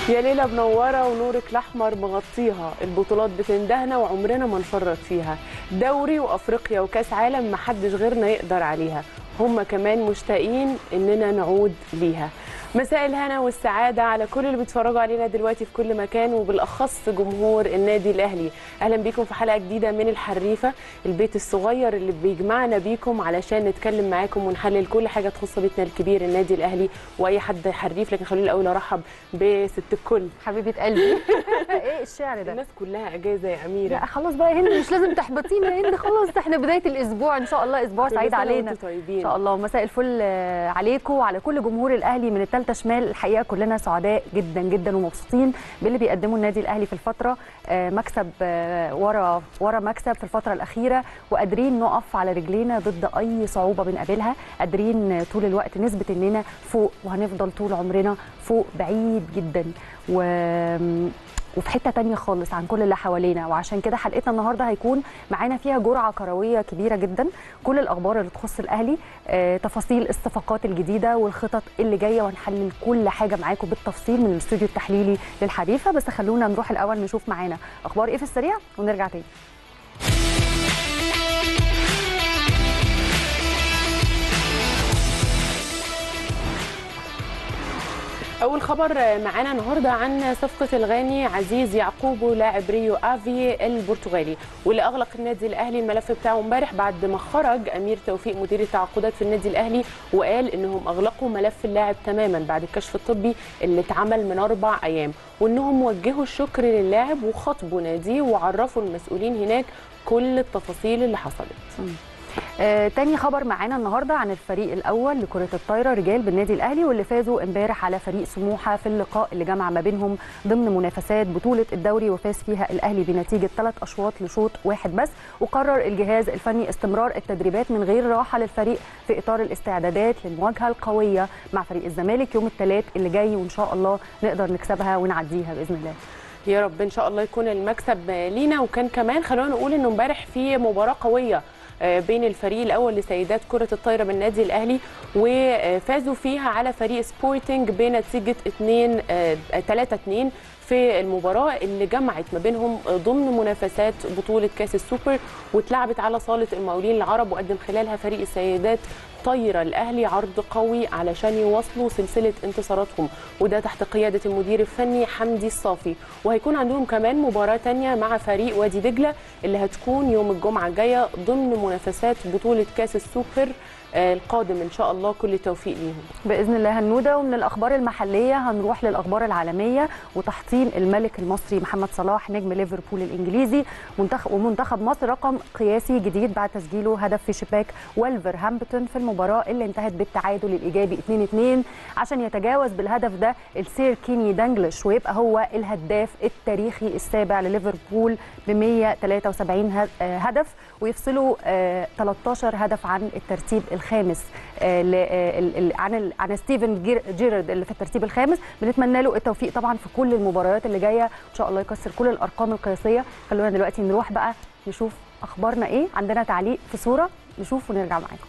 يا ليلى منورة ونورك الأحمر مغطيها البطولات بتندهنا وعمرنا ما نفرط فيها دوري وأفريقيا وكاس عالم محدش غيرنا يقدر عليها هم كمان مشتاقين إننا نعود ليها مساء الهنا والسعادة على كل اللي بيتفرجوا علينا دلوقتي في كل مكان وبالأخص جمهور النادي الأهلي أهلا بيكم في حلقة جديدة من الحريفة البيت الصغير اللي بيجمعنا بيكم علشان نتكلم معاكم ونحلل كل حاجة تخص بيتنا الكبير النادي الأهلي وأي حد حريف لكن خلوني الأول أرحب بست الكل حبيبه قلبي ايه الشعر ده الناس كلها أجازة يا أميرة لا خلاص بقى يا هند مش لازم تحبطينا يا هند خلاص ده احنا بدايه الاسبوع ان شاء الله اسبوع كل سعيد سنة علينا وانتم ان طيبين شاء الله مساء الفل آه، عليكم وعلى كل جمهور الاهلي من الثالثه شمال الحقيقه كلنا سعداء جدا جدا ومبسوطين باللي بيقدمه النادي الاهلي في الفتره آه، مكسب آه، ورا ورا مكسب في الفتره الاخيره وقادرين نقف على رجلينا ضد اي صعوبه بنقابلها قادرين آه، طول الوقت نثبت اننا فوق وهنفضل طول عمرنا فوق بعيد جدا و وفي حته تانية خالص عن كل اللي حوالينا وعشان كده حلقتنا النهارده هيكون معانا فيها جرعه كرويه كبيره جدا كل الاخبار اللي تخص الاهلي آه، تفاصيل الصفقات الجديده والخطط اللي جايه وهنحلل كل حاجه معاكم بالتفصيل من الاستوديو التحليلي للحريفه بس خلونا نروح الاول نشوف معانا اخبار ايه في السريع ونرجع تاني أول خبر معانا النهارده عن صفقة الغاني عزيز يعقوب لاعب ريو آفي البرتغالي واللي أغلق النادي الأهلي الملف بتاعه امبارح بعد ما خرج أمير توفيق مدير التعاقدات في النادي الأهلي وقال إنهم أغلقوا ملف اللاعب تماما بعد الكشف الطبي اللي اتعمل من أربع أيام وإنهم وجهوا الشكر للاعب وخاطبوا ناديه وعرفوا المسؤولين هناك كل التفاصيل اللي حصلت. آه، تاني خبر معانا النهارده عن الفريق الاول لكره الطايره رجال بالنادي الاهلي واللي فازوا امبارح على فريق سموحه في اللقاء اللي جمع ما بينهم ضمن منافسات بطوله الدوري وفاز فيها الاهلي بنتيجه ثلاث اشواط لشوط واحد بس وقرر الجهاز الفني استمرار التدريبات من غير راحه للفريق في اطار الاستعدادات للمواجهه القويه مع فريق الزمالك يوم الثلاث اللي جاي وان شاء الله نقدر نكسبها ونعديها باذن الله يا رب ان شاء الله يكون المكسب لينا وكان كمان خلونا نقول انه امبارح في مباراه قويه آه، بين الفريق الاول لسيدات كره الطايره بالنادي الاهلي وفازوا فيها على فريق سبورتنج بنتيجه 2 3 2 في المباراة اللي جمعت ما بينهم ضمن منافسات بطولة كأس السوبر واتلعبت على صالة المقاولين العرب وقدم خلالها فريق السيدات طايرة الأهلي عرض قوي علشان يواصلوا سلسلة انتصاراتهم وده تحت قيادة المدير الفني حمدي الصافي وهيكون عندهم كمان مباراة تانية مع فريق وادي دجلة اللي هتكون يوم الجمعة الجاية ضمن منافسات بطولة كأس السوبر آه، القادم إن شاء الله كل التوفيق ليهم باذن الله هنوده ومن الاخبار المحليه هنروح للاخبار العالميه وتحطيم الملك المصري محمد صلاح نجم ليفربول الانجليزي منتخب ومنتخب مصر رقم قياسي جديد بعد تسجيله هدف في شباك ولفرهامبتون في المباراه اللي انتهت بالتعادل الايجابي 2-2 عشان يتجاوز بالهدف ده السير كيني دانجلش ويبقى هو الهداف التاريخي السابع لليفربول ب 173 هد- آه، هدف ويفصلوا آه، 13 هدف عن الترتيب الخامس آه، ل- آه، ال- ال- عن ال- عن ستيفن جير- جيرارد اللي في الترتيب الخامس بنتمنى له التوفيق طبعا في كل المباريات اللي جايه ان شاء الله يكسر كل الارقام القياسيه خلونا دلوقتي نروح بقى نشوف اخبارنا ايه عندنا تعليق في صوره نشوف ونرجع معاكم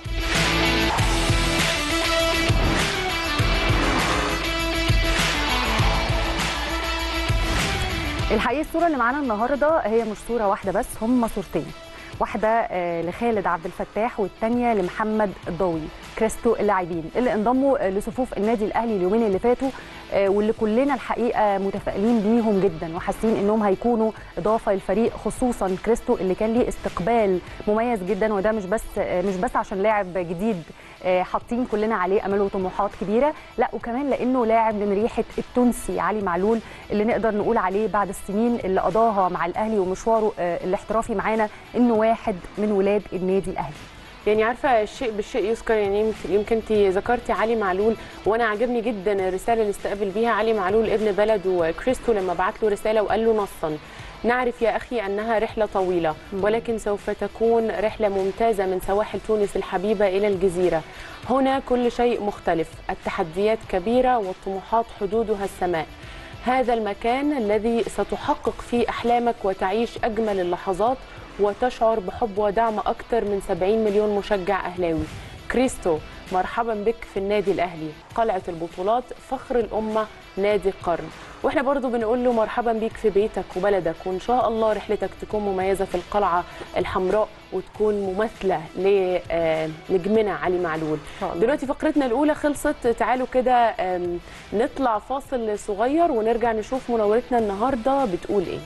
الحقيقه الصوره اللي معانا النهارده هي مش صوره واحده بس هم صورتين واحده آه، لخالد عبد الفتاح والثانيه لمحمد الضوي كريستو اللاعبين اللي انضموا آه، لصفوف النادي الاهلي اليومين اللي فاتوا آه، واللي كلنا الحقيقه متفائلين بيهم جدا وحاسين انهم هيكونوا اضافه للفريق خصوصا كريستو اللي كان ليه استقبال مميز جدا وده مش بس آه، مش بس عشان لاعب جديد آه، حاطين كلنا عليه امل وطموحات كبيره لا وكمان لانه لاعب من ريحه التونسي علي معلول اللي نقدر نقول عليه بعد السنين اللي قضاها مع الاهلي ومشواره آه، الاحترافي معانا انه واحد من ولاد النادي الاهلي يعني عارفه الشيء بالشيء يذكر يعني يمكن- يمكن انت ذكرتي علي معلول وانا عجبني جدا الرساله اللي استقبل بيها علي معلول ابن بلده كريستو لما بعت له رساله وقال له نصا نعرف يا اخي انها رحله طويله ولكن سوف تكون رحله ممتازه من سواحل تونس الحبيبه الى الجزيره هنا كل شيء مختلف التحديات كبيره والطموحات حدودها السماء هذا المكان الذي ستحقق فيه احلامك وتعيش اجمل اللحظات وتشعر بحب ودعم اكثر من 70 مليون مشجع اهلاوي كريستو مرحبا بك في النادي الاهلي قلعه البطولات فخر الامه نادي القرن واحنا برضو بنقول له مرحبا بيك في بيتك وبلدك وان شاء الله رحلتك تكون مميزه في القلعه الحمراء وتكون مماثله لنجمنا علي معلول شاء الله. دلوقتي فقرتنا الاولى خلصت تعالوا كده آم، نطلع فاصل صغير ونرجع نشوف منورتنا النهارده بتقول ايه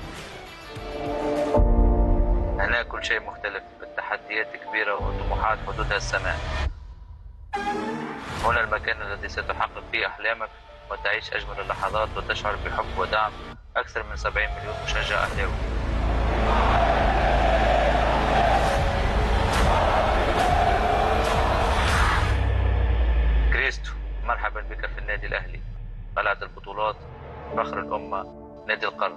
هنا كل شيء مختلف التحديات كبيرة وطموحات حدودها السماء هنا المكان الذي ستحقق فيه أحلامك وتعيش أجمل اللحظات وتشعر بحب ودعم أكثر من 70 مليون مشجع أهلاوي كريستو مرحبا بك في النادي الأهلي قلعة البطولات فخر الأمة نادي القرن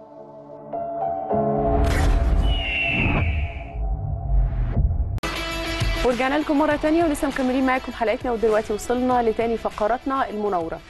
ورجعنا لكم مرة تانية ولسه مكملين معاكم حلقتنا ودلوقتي وصلنا لتاني فقراتنا المناورة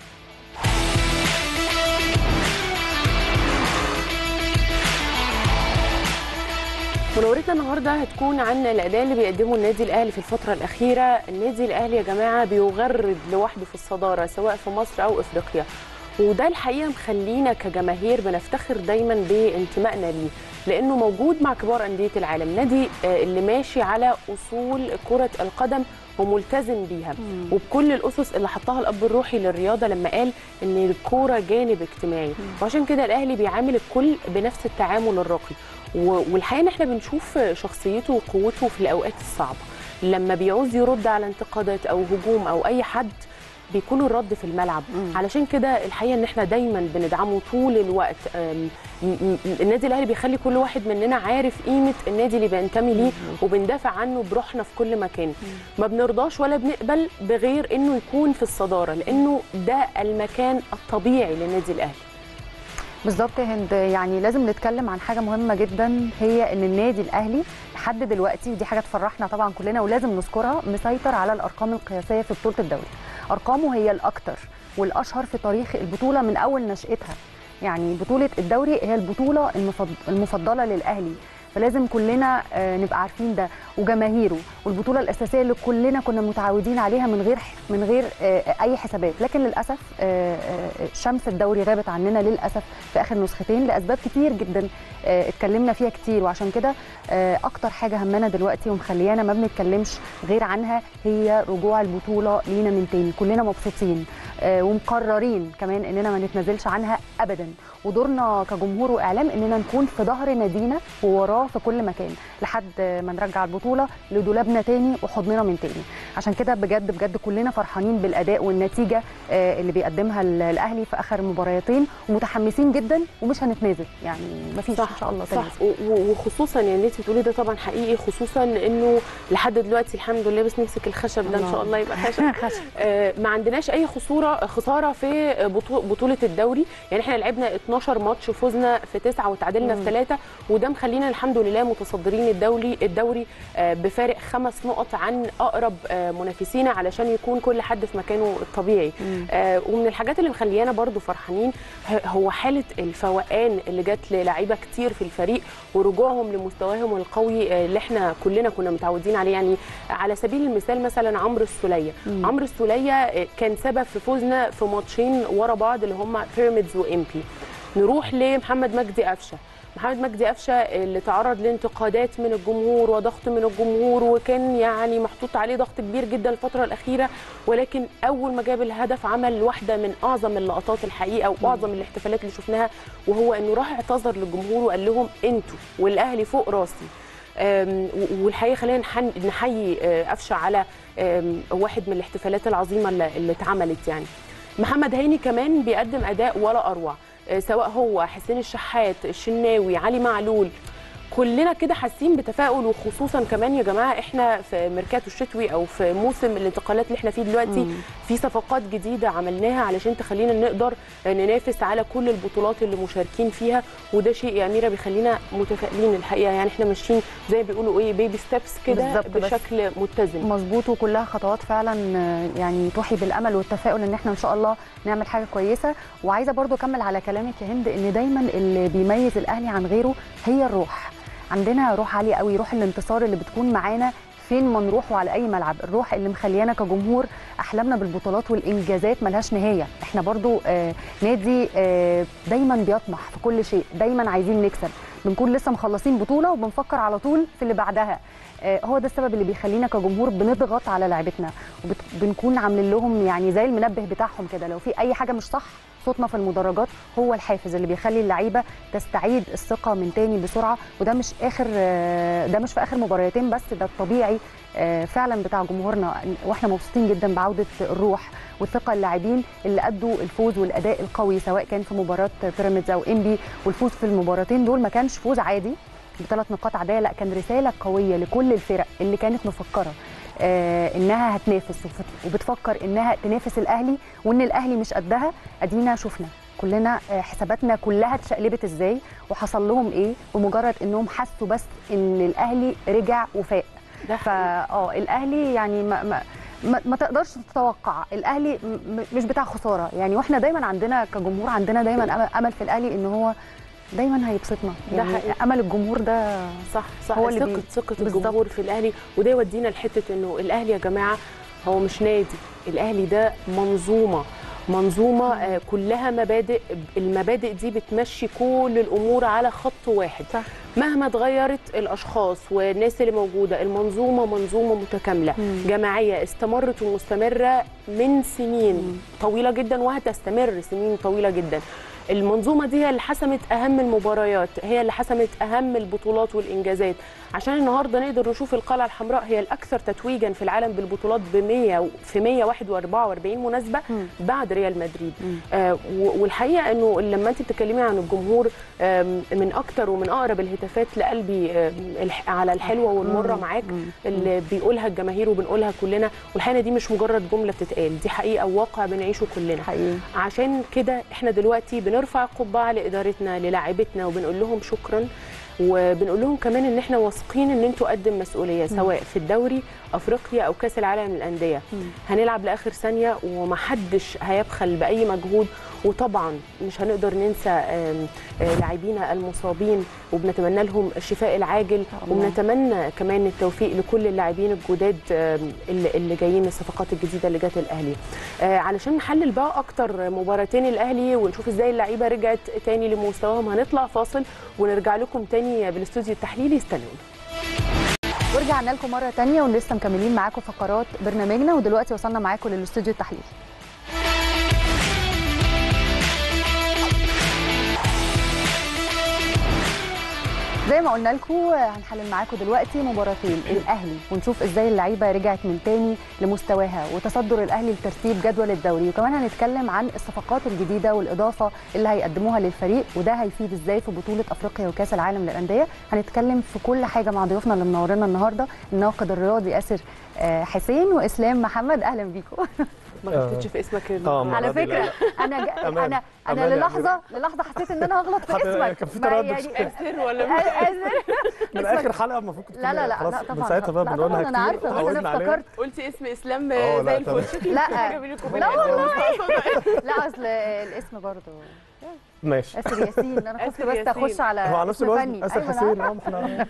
مناورتنا النهارده هتكون عن الاداء اللي بيقدمه النادي الاهلي في الفتره الاخيره النادي الاهلي يا جماعه بيغرد لوحده في الصداره سواء في مصر او افريقيا وده الحقيقه مخلينا كجماهير بنفتخر دايما بانتمائنا ليه لانه موجود مع كبار انديه العالم نادي آه، اللي ماشي على اصول كره القدم وملتزم بيها وبكل الاسس اللي حطها الاب الروحي للرياضه لما قال ان الكوره جانب اجتماعي وعشان كده الاهلي بيعامل الكل بنفس التعامل الراقي و- والحقيقه ان احنا بنشوف شخصيته وقوته في الاوقات الصعبه لما بيعوز يرد على انتقادات او هجوم او اي حد بيكون الرد في الملعب مم. علشان كده الحقيقه ان احنا دايما بندعمه طول الوقت أم، م- م- النادي الاهلي بيخلي كل واحد مننا عارف قيمه النادي اللي بينتمي ليه وبندافع عنه بروحنا في كل مكان ما بنرضاش ولا بنقبل بغير انه يكون في الصداره لانه ده المكان الطبيعي للنادي الاهلي بالظبط يا هند يعني لازم نتكلم عن حاجه مهمه جدا هي ان النادي الاهلي لحد دلوقتي ودي حاجه تفرحنا طبعا كلنا ولازم نذكرها مسيطر على الارقام القياسيه في بطوله الدوري ارقامه هي الاكثر والاشهر في تاريخ البطوله من اول نشاتها يعني بطوله الدوري هي البطوله المفض- المفضله للاهلي فلازم كلنا آه، نبقى عارفين ده وجماهيره والبطوله الاساسيه اللي كلنا كنا متعودين عليها من غير من غير آه، اي حسابات لكن للاسف آه، آه، شمس الدوري غابت عننا للاسف في اخر نسختين لاسباب كتير جدا آه، اتكلمنا فيها كتير وعشان كده آه، اكتر حاجه همنا دلوقتي ومخليانا ما بنتكلمش غير عنها هي رجوع البطوله لينا من تاني كلنا مبسوطين آه، ومقررين كمان اننا ما نتنازلش عنها ابدا ودورنا كجمهور واعلام اننا نكون في ظهر نادينا ووراه في كل مكان لحد ما نرجع البطوله لدولابنا تاني وحضننا من تاني عشان كده بجد بجد كلنا فرحانين بالاداء والنتيجه آه، اللي بيقدمها ال- الاهلي في اخر مباريتين ومتحمسين جدا ومش هنتنازل يعني مفيش ان شاء الله صح تنازل و- و- وخصوصا يعني اللي انت بتقوليه ده طبعا حقيقي خصوصا انه لحد دلوقتي الحمد لله بس نمسك الخشب ده ان شاء الله يبقى خشب خشب. آه، ما عندناش اي خسوره خساره في بطو- بطوله الدوري يعني احنا لعبنا 12 ماتش وفزنا في تسعه وتعادلنا في ثلاثه وده مخلينا الحمد لله متصدرين الدوري الدوري آه، بفارق خمس نقط عن اقرب آه، منافسينا علشان يكون كل حد في مكانه الطبيعي آه، ومن الحاجات اللي مخليانا برضو فرحانين ه- هو حاله الفوقان اللي جت للاعيبه كتير في الفريق ورجوعهم لمستواهم القوي آه، اللي احنا كلنا كنا متعودين عليه يعني على سبيل المثال مثلا عمرو السوليه عمرو السوليه آه، كان سبب في فوزنا في ماتشين ورا بعض اللي هم بيراميدز وامبي نروح لمحمد مجدي قفشه محمد مجدي قفشه اللي تعرض لانتقادات من الجمهور وضغط من الجمهور وكان يعني محطوط عليه ضغط كبير جدا الفتره الاخيره ولكن اول ما جاب الهدف عمل واحده من اعظم اللقطات الحقيقه واعظم الاحتفالات اللي شفناها وهو انه راح اعتذر للجمهور وقال لهم انتوا والاهلي فوق راسي أم، و- والحقيقه خلينا نحن- نحيي آه، قفشه على أم، واحد من الاحتفالات العظيمه اللي اللي اتعملت يعني محمد هاني كمان بيقدم اداء ولا اروع آه، سواء هو حسين الشحات الشناوي علي معلول كلنا كده حاسين بتفاؤل وخصوصا كمان يا جماعه احنا في ميركاتو الشتوي او في موسم الانتقالات اللي احنا فيه دلوقتي مم. في صفقات جديده عملناها علشان تخلينا نقدر ننافس على كل البطولات اللي مشاركين فيها وده شيء يا اميره بيخلينا متفائلين الحقيقه يعني احنا ماشيين زي ما بيقولوا ايه بيبي ستيبس كده بالظبط، بس بشكل متزن مظبوط وكلها خطوات فعلا آه، يعني توحي بالامل والتفاؤل ان احنا ان شاء الله نعمل حاجه كويسه وعايزه برضو اكمل على كلامك يا هند ان دايما اللي بيميز الاهلي عن غيره هي الروح عندنا روح عاليه قوي روح الانتصار اللي بتكون معانا فين ما نروح وعلى اي ملعب الروح اللي مخليانا كجمهور احلامنا بالبطولات والانجازات ملهاش نهايه احنا برضو آه نادي آه دايما بيطمح في كل شيء دايما عايزين نكسب بنكون لسه مخلصين بطوله وبنفكر على طول في اللي بعدها آه، هو ده السبب اللي بيخلينا كجمهور بنضغط على لعيبتنا وبنكون عاملين لهم يعني زي المنبه بتاعهم كده لو في اي حاجه مش صح صوتنا في المدرجات هو الحافز اللي بيخلي اللعيبه تستعيد الثقه من تاني بسرعه وده مش اخر آه، ده مش في اخر مباراتين بس ده الطبيعي آه، فعلا بتاع جمهورنا واحنا مبسوطين جدا بعوده الروح والثقه اللاعبين اللي ادوا الفوز والاداء القوي سواء كان في مباراه بيراميدز او انبي والفوز في المباراتين دول ما كانش فوز عادي بثلاث نقاط عاديه لا كان رساله قويه لكل الفرق اللي كانت مفكره آه انها هتنافس وفت- وبتفكر انها تنافس الاهلي وان الاهلي مش قدها ادينا شفنا كلنا آه، حساباتنا كلها اتشقلبت ازاي وحصل لهم ايه بمجرد انهم حسوا بس ان الاهلي رجع وفاق ده فا اه الاهلي يعني ما ما ما, ما تقدرش تتوقع الاهلي م- م- مش بتاع خساره يعني واحنا دايما عندنا كجمهور عندنا دايما أمل- امل في الاهلي ان هو دايما هيبسطنا ده يعني حقيقي. امل الجمهور ده صح صح هو اللي ثقه بي- ثقه بالظبط. الجمهور في الاهلي وده يودينا لحته انه الاهلي يا جماعه هو مش نادي الاهلي ده منظومه منظومه آه، كلها مبادئ المبادئ دي بتمشي كل الامور على خط واحد صح. مهما اتغيرت الاشخاص والناس اللي موجوده المنظومه منظومه متكامله مم. جماعيه استمرت ومستمره من سنين طويله جدا وهتستمر سنين طويله جدا المنظومه دي هي اللي حسمت اهم المباريات هي اللي حسمت اهم البطولات والانجازات عشان النهارده نقدر نشوف القلعه الحمراء هي الاكثر تتويجا في العالم بالبطولات ب 100 في 144 مناسبه مم. بعد ريال مدريد مم. آه و- والحقيقه انه لما انت بتتكلمي عن الجمهور آم، من اكتر ومن اقرب الهتافات لقلبي آم، الح- على الحلوه والمره مم. معاك مم. اللي بيقولها الجماهير وبنقولها كلنا والحقيقه دي مش مجرد جمله بتتقال دي حقيقه وواقع بنعيشه كلنا حقيقي عشان كده احنا دلوقتي بنرفع القبعه لادارتنا للاعيبتنا وبنقول لهم شكرا وبنقول لهم كمان ان احنا واثقين ان انتوا قد المسؤوليه سواء في الدوري افريقيا او كاس العالم للانديه مم. هنلعب لاخر ثانيه ومحدش هيبخل باي مجهود وطبعا مش هنقدر ننسى آم، آه، لاعبينا المصابين وبنتمنى لهم الشفاء العاجل الله. وبنتمنى كمان التوفيق لكل اللاعبين الجداد آم، اللي اللي جايين الصفقات الجديده اللي جت الاهلي آه، علشان نحلل بقى اكتر مباراتين الاهلي ونشوف ازاي اللعيبه رجعت تاني لمستواهم هنطلع فاصل ونرجع لكم تاني بالاستوديو التحليلي استنونا ورجعنا لكم مره تانية ولسه مكملين معاكم فقرات برنامجنا ودلوقتي وصلنا معاكم للاستوديو التحليلي زي ما قلنا لكم هنحلل معاكم دلوقتي مباراتين الاهلي ونشوف ازاي اللعيبه رجعت من تاني لمستواها وتصدر الاهلي لترتيب جدول الدوري وكمان هنتكلم عن الصفقات الجديده والاضافه اللي هيقدموها للفريق وده هيفيد ازاي في بطوله افريقيا وكاس العالم للانديه هنتكلم في كل حاجه مع ضيوفنا اللي منورنا النهارده الناقد الرياضي اسر آه، حسين واسلام محمد اهلا بيكم ما غلطتش في اسمك آه، ما على راضي، لا، فكره لا. انا جا... أمان، انا انا أمان يا للحظه للحظه حسيت ان انا هغلط في حد- اسمك كان في ما تردد يعني شوية. اسر ولا مش أسر. من اسمك- اخر حلقه المفروض كنت لا لا لا خلاص لا من طبعا ساعتها بقى لا بنقولها طبعا انا كتير، عارفه بس اتعودنا انا عليها. افتكرت قلتي اسم اسلام آه، زي لا، الفل تمام. شكلي لا. في حاجه بينك وبين لا اسر. والله. لا اصل الاسم برضه ماشي اسر ياسين انا خفت آسر بس ياسين. اخش على هو على نفس اسم الوزن فني. اسر أيوة أنا حسين عارفة. اه احنا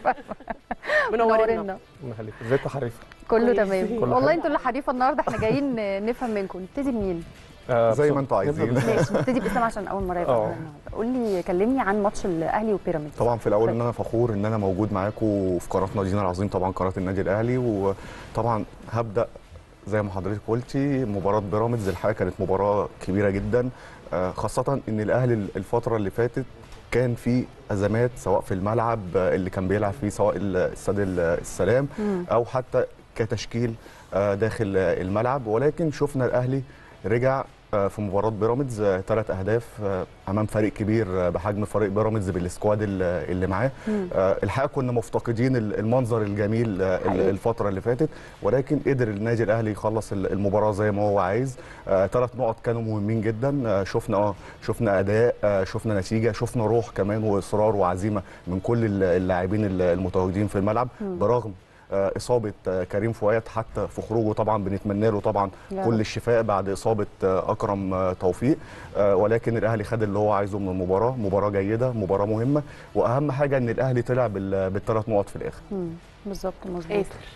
منورنا منورنا الله يخليك ازيك يا حريفه كله كويس. تمام كله والله حلو. انتوا اللي حريفه النهارده احنا جايين نفهم منكم نبتدي منين آه، زي بص- ما انتوا عايزين. نبدأ بال- ماشي نبتدي باسلام عشان اول مره يبقى آه. معانا النهارده قول لي كلمني عن ماتش الاهلي وبيراميدز طبعا في الاول ان انا فخور ان انا موجود معاكم في قناه نادينا العظيم طبعا قناه النادي الاهلي وطبعا هبدا زي ما حضرتك قلتي مباراه بيراميدز الحقيقه كانت مباراه كبيره جدا آه، خاصه ان الاهلي الفتره اللي فاتت كان في ازمات سواء في الملعب آه، اللي كان بيلعب فيه سواء الاستاد السلام مم. او حتى كتشكيل آه، داخل آه، الملعب ولكن شفنا الاهلي رجع آه، في مباراه بيراميدز ثلاث اهداف آه، امام فريق كبير آه، بحجم فريق بيراميدز بالسكواد ال- اللي معاه مم. آه، الحقيقه كنا مفتقدين ال- المنظر الجميل آه، ال- حقيقي. الفتره اللي فاتت ولكن قدر النادي الاهلي يخلص ال- المباراه زي ما هو عايز ثلاث نقط كانوا مهمين جدا آه، شفنا اه شفنا اداء آه، شفنا نتيجه شفنا روح كمان واصرار وعزيمه من كل ال- اللاعبين ال- المتواجدين في الملعب برغم آه، اصابه آه، كريم فؤاد حتى في خروجه طبعا بنتمنى له طبعا يا كل رب. الشفاء بعد اصابه آه، اكرم آه، توفيق آه، ولكن الاهلي خد اللي هو عايزه من المباراه مباراه جيده مباراه مهمه واهم حاجه ان الاهلي طلع بال- بالثلاث نقط في الاخر مم. بالظبط مظبوط اسر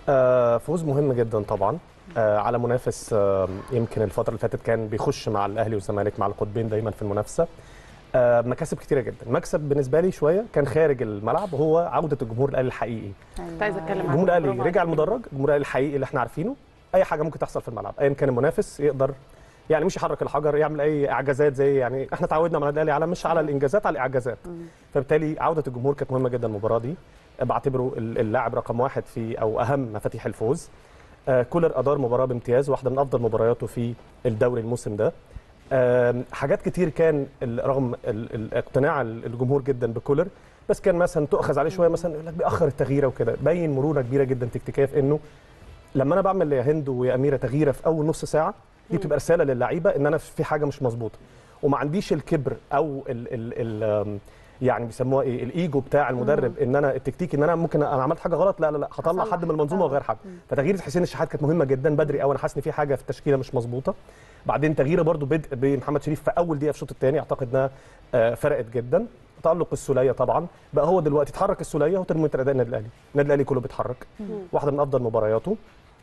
آه، فوز مهم جدا طبعا آه، على منافس آه، يمكن الفتره اللي فاتت كان بيخش مع الاهلي والزمالك مع القطبين دايما في المنافسه آه، مكاسب كتيره جدا مكسب بالنسبه لي شويه كان خارج الملعب هو عوده الجمهور الاهلي الحقيقي كنت عايزه اتكلم عن الجمهور الاهلي برافو رجع عليك. المدرج الجمهور الاهلي الحقيقي اللي احنا عارفينه اي حاجه ممكن تحصل في الملعب ايا كان المنافس يقدر يعني مش يحرك الحجر يعمل اي اعجازات زي يعني احنا تعودنا مع النادي الاهلي على مش على الانجازات على الاعجازات فبالتالي عوده الجمهور كانت مهمه جدا المباراه دي بعتبره ال- اللاعب رقم واحد في او اهم مفاتيح الفوز آه، كولر ادار مباراه بامتياز واحده من افضل مبارياته في الدوري الموسم ده آم، حاجات كتير كان ال- رغم ال- ال- اقتناع ال- الجمهور جدا بكولر بس كان مثلا تؤخذ عليه شويه مثلا يقول لك بيأخر التغييره وكده باين مرونه كبيره جدا تكتيكيه في انه لما انا بعمل يا هند ويا اميره تغييره في اول نص ساعه دي بتبقى رساله للعيبه ان انا في حاجه مش مظبوطه وما عنديش الكبر او ال ال ال آم، يعني بيسموها ايه الايجو بتاع المدرب ان انا التكتيك ان انا ممكن انا عملت حاجه غلط لا لا لا هطلع هصلح. حد من المنظومه آه. وغير حد فتغيير حسين الشحات كانت مهمه جدا بدري قوي انا حاسس ان في حاجه في التشكيله مش مظبوطه بعدين تغيير برضو بدء بمحمد شريف في اول دقيقه في الشوط الثاني اعتقد انها آه، فرقت جدا تألق السوليه طبعا بقى هو دلوقتي اتحرك السوليه وترمومتر اداء النادي الاهلي النادي الاهلي كله بيتحرك واحده من افضل مبارياته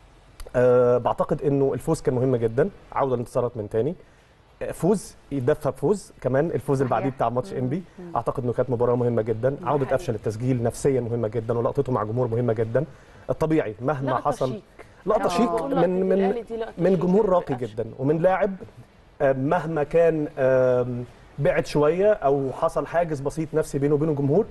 أه بعتقد انه الفوز كان مهم جدا عوده الانتصارات من تاني آه، فوز يدفى بفوز كمان الفوز اللي بعديه صحيح. بتاع ماتش انبي اعتقد انه كانت مباراه مهمه جدا عوده حقيقي. قفشه للتسجيل نفسيا مهمه جدا ولقطته مع جمهور مهمه جدا الطبيعي مهما لقطة حصل شيك. لقطه آه. شيك لقطة من من الأهلي دي لقطة من شيك جمهور جدا راقي لقفشة. جدا ومن لاعب آه، مهما كان آم، بعد شويه او حصل حاجز بسيط نفسي بينه وبين الجمهور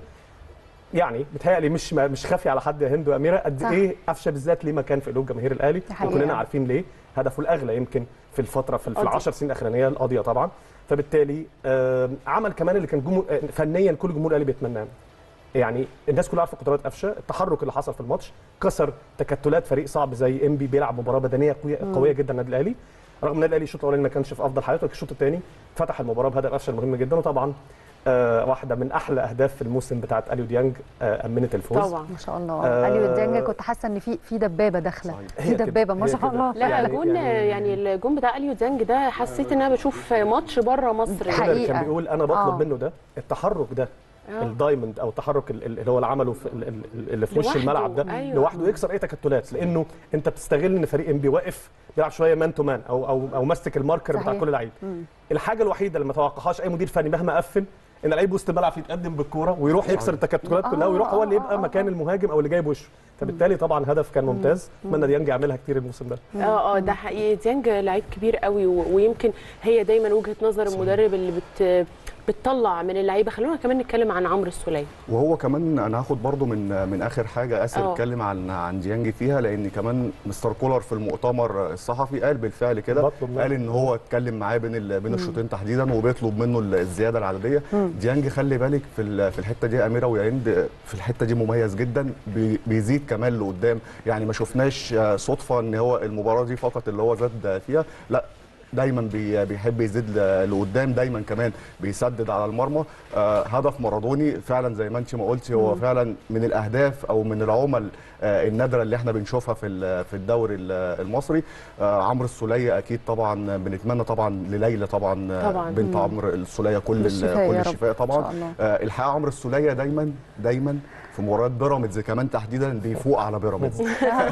يعني بتهيألي مش مش خافي على حد يا هند واميره قد صح. ايه قفشه بالذات ليه مكان في قلوب جماهير الاهلي دي حقيقة. وكلنا عارفين ليه هدفه الاغلى يمكن في الفتره في, في قضية. العشر سنين الاخرانيه القاضيه طبعا فبالتالي آم، عمل كمان اللي كان جمهور آه، فنيا كل جمهور الاهلي بيتمناه يعني الناس كلها عارفه قدرات قفشه التحرك اللي حصل في الماتش كسر تكتلات فريق صعب زي انبي بيلعب مباراه بدنيه قويه, قوية جدا النادي الاهلي رغم النادي الاهلي الشوط الاولاني ما كانش في افضل حالاته لكن الشوط الثاني فتح المباراه بهدف قفشه المهم جدا وطبعا آه واحده من احلى اهداف في الموسم بتاعت اليو ديانج آه امنت الفوز طبعا ما شاء الله آه، اليو ديانج كنت حاسه ان في في دبابه داخله صحيح. في هي كده، دبابه ما هي شاء كده. الله لا يعني- الجون يعني- يعني, الجون بتاع اليو ديانج ده حسيت ان انا بشوف ماتش بره مصر حقيقي. كولر كان بيقول انا بطلب آه. منه ده التحرك ده آه. الدايموند او التحرك ال- ال- اللي هو اللي عمله في ال- ال- اللي في وش لوحده، الملعب ده أيوة. لوحده يكسر اي تكتلات لانه انت بتستغل ان فريق ام بي واقف بيلعب شويه مان تو مان او او او ماسك الماركر بتاع صحيح. كل لعيب الحاجه الوحيده اللي ما توقعهاش اي مدير فني مهما قفل ان لعيب وسط الملعب يتقدم بالكوره ويروح يكسر التكتلات كلها آه، ويروح هو اللي آه، يبقى آه، مكان المهاجم او اللي جايب وشه فبالتالي طبعا هدف كان ممتاز اتمنى ديانج يعملها كتير الموسم ده اه اه ده حقيقي ديانج لعيب كبير قوي و- ويمكن هي دايما وجهه نظر المدرب اللي بت بتطلع من اللعيبه خلونا كمان نتكلم عن عمرو السوليه وهو كمان انا هاخد برضو من من اخر حاجه اسر اه. اتكلم عن عن ديانج فيها لان كمان مستر كولر في المؤتمر الصحفي قال بالفعل كده بطلب منه. قال ان هو اتكلم معاه بين ال- بين الشوطين تحديدا وبيطلب منه ال- الزياده العدديه ديانج خلي بالك في ال- في الحته دي يا اميره ويا هند في الحته دي مميز جدا بي- بيزيد كمان لقدام يعني ما شفناش آه، صدفه ان هو المباراه دي فقط اللي هو زاد فيها لا دايما بي- بيحب يزيد ل- لقدام دايما كمان بيسدد على المرمى آه هدف مارادوني فعلا زي ما انت ما قلتي هو فعلا من الاهداف او من العمل آه النادره اللي احنا بنشوفها في ال- في الدوري ال- المصري آه عمرو السوليه اكيد طبعا بنتمنى طبعا لليلى طبعا, آه، طبعا. بنت عمرو السوليه كل ال- بالشفاء كل يا رب. الشفاء إن شاء طبعا الله. آه الحقيقه عمرو السوليه دايما دايما في مباريات بيراميدز كمان تحديدا بيفوق على بيراميدز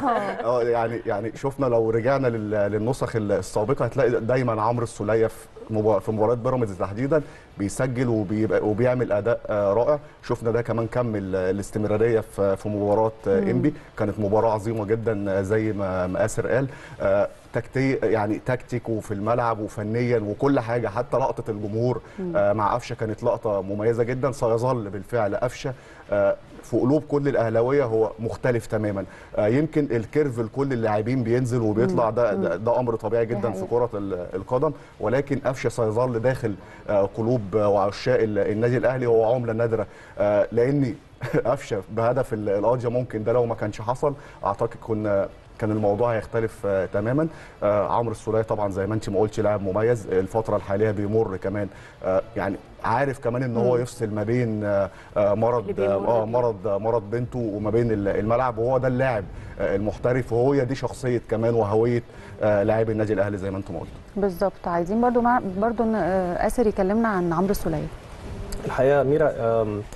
اه يعني يعني شفنا لو رجعنا لل- للنسخ السابقه هتلاقي دايما عمرو السوليه في مبا- في مباريات بيراميدز تحديدا بيسجل وبيبقى وبيعمل اداء آه، رائع شفنا ده كمان كمل آه، الاستمراريه في في مباراه آه، انبي كانت مباراه عظيمه جدا آه، زي ما ما اسر قال آه، تكتي يعني تكتيك وفي الملعب وفنيا وكل حاجه حتى لقطه الجمهور آه، مع قفشه كانت لقطه مميزه جدا سيظل بالفعل قفشه آه، في قلوب كل الاهلاويه هو مختلف تماما آه، يمكن الكيرف لكل اللاعبين بينزل وبيطلع ده ده, ده امر طبيعي جدا في حقيقة. كره ال- القدم ولكن قفشه سيظل داخل آه، قلوب آه، وعشاق ال- النادي الاهلي هو عمله نادره آه، لاني قفشه بهدف ال- القاضيه ممكن ده لو ما كانش حصل اعتقد كنا كان الموضوع هيختلف آه، تماما آه، عمرو السوليه طبعا زي ما انت ما قلتي لاعب مميز الفتره الحاليه بيمر كمان آه، يعني عارف كمان ان هو يفصل ما بين آه، آه، اللي مرض بيمر اه بيه. مرض مرض بنته وما بين ال- الملعب وهو ده اللاعب آه، المحترف وهي دي شخصيه كمان وهويه آه، لاعبي النادي الاهلي زي ما انتم قلتوا بالظبط عايزين برضو مع برضو ان آه، اسر يكلمنا عن عمرو السوليه الحقيقه ميرا آم،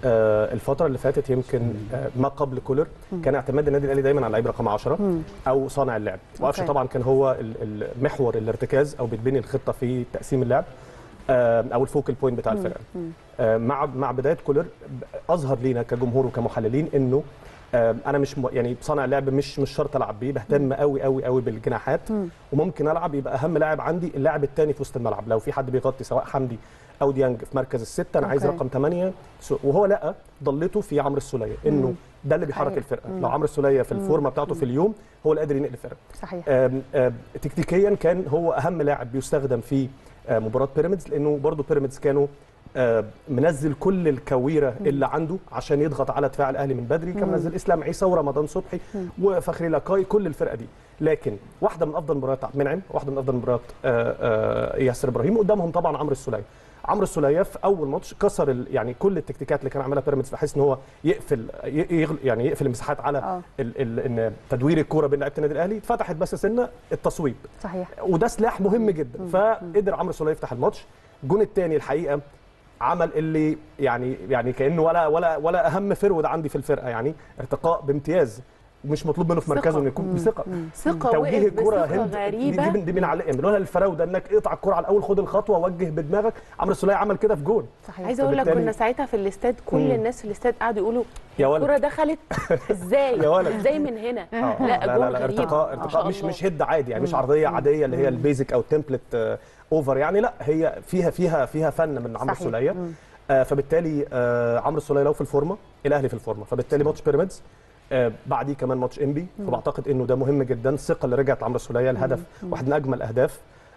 آه، الفتره اللي فاتت يمكن آه، ما قبل كولر كان اعتماد النادي الاهلي دايما على اللعيب رقم 10 او صانع اللعب وقفشه أوكي. طبعا كان هو ال- المحور الارتكاز او بتبني الخطه في تقسيم اللعب آه، او الفوكل بوينت بتاع الفرقه آه، مع مع بدايه كولر اظهر لينا كجمهور وكمحللين انه آه، انا مش م- يعني صانع لعب مش مش شرط العب بيه بهتم قوي قوي قوي بالجناحات وممكن العب يبقى اهم لاعب عندي اللاعب الثاني في وسط الملعب لو في حد بيغطي سواء حمدي او ديانج في مركز السته انا عايز أوكي. رقم 8 وهو لقى ضلته في عمرو السوليه انه ده اللي بيحرك حقيقي. الفرقه لو عمرو السوليه في الفورمه بتاعته في اليوم هو اللي قادر ينقل الفرقه صحيح آم، آم، تكتيكيا كان هو اهم لاعب بيستخدم في آه، مباراه بيراميدز لانه برضو بيراميدز كانوا آه، منزل كل الكويره اللي عنده عشان يضغط على دفاع الاهلي من بدري كان منزل اسلام عيسى ورمضان صبحي وفخري لاكاي كل الفرقه دي لكن واحده من افضل مباريات عبد المنعم واحده من افضل مباريات آه، آه، ياسر ابراهيم قدامهم طبعا عمرو السوليه عمرو السوليه في اول ماتش كسر ال- يعني كل التكتيكات اللي كان عاملها بيراميدز بحيث ان هو يقفل ي- يغل يعني يقفل المساحات على آه. ال ال ان تدوير الكوره بين لعيبه النادي الاهلي اتفتحت بس سنه التصويب صحيح وده سلاح مهم جدا فقدر عمرو السوليه يفتح الماتش الجون الثاني الحقيقه عمل اللي يعني يعني كانه ولا ولا ولا اهم فرود عندي في الفرقه يعني ارتقاء بامتياز مش مطلوب منه في ثقة. مركزه انه يكون بثقه ثقة توجيه وقف الكره بثقة هند غريبة. دي, دي, دي من على بنقولها الفراوده انك اقطع الكره على الاول خد الخطوه وجه بدماغك عمرو السوليه عمل كده في جون صحيح عايزه اقول لك فبالتالي- كنا ساعتها في الاستاد كل مم. الناس في الاستاد قعدوا يقولوا يا ولد. الكره دخلت ازاي يا ولد. ازاي من هنا آه، لا لا جون لا, لا غريب ارتقاء ما ارتقاء شاء مش الله. مش هيد عادي يعني مش عرضيه عاديه اللي هي البيزك او التمبلت اوفر يعني لا هي فيها فيها فيها فن من عمرو صحيح. السوليه آه فبالتالي آه عمرو السوليه لو في الفورمه الاهلي في الفورمه فبالتالي ماتش بيراميدز آه بعديه كمان ماتش انبي فبعتقد انه ده مهم جدا الثقه اللي رجعت لعمرو السوليه الهدف واحد من اجمل الاهداف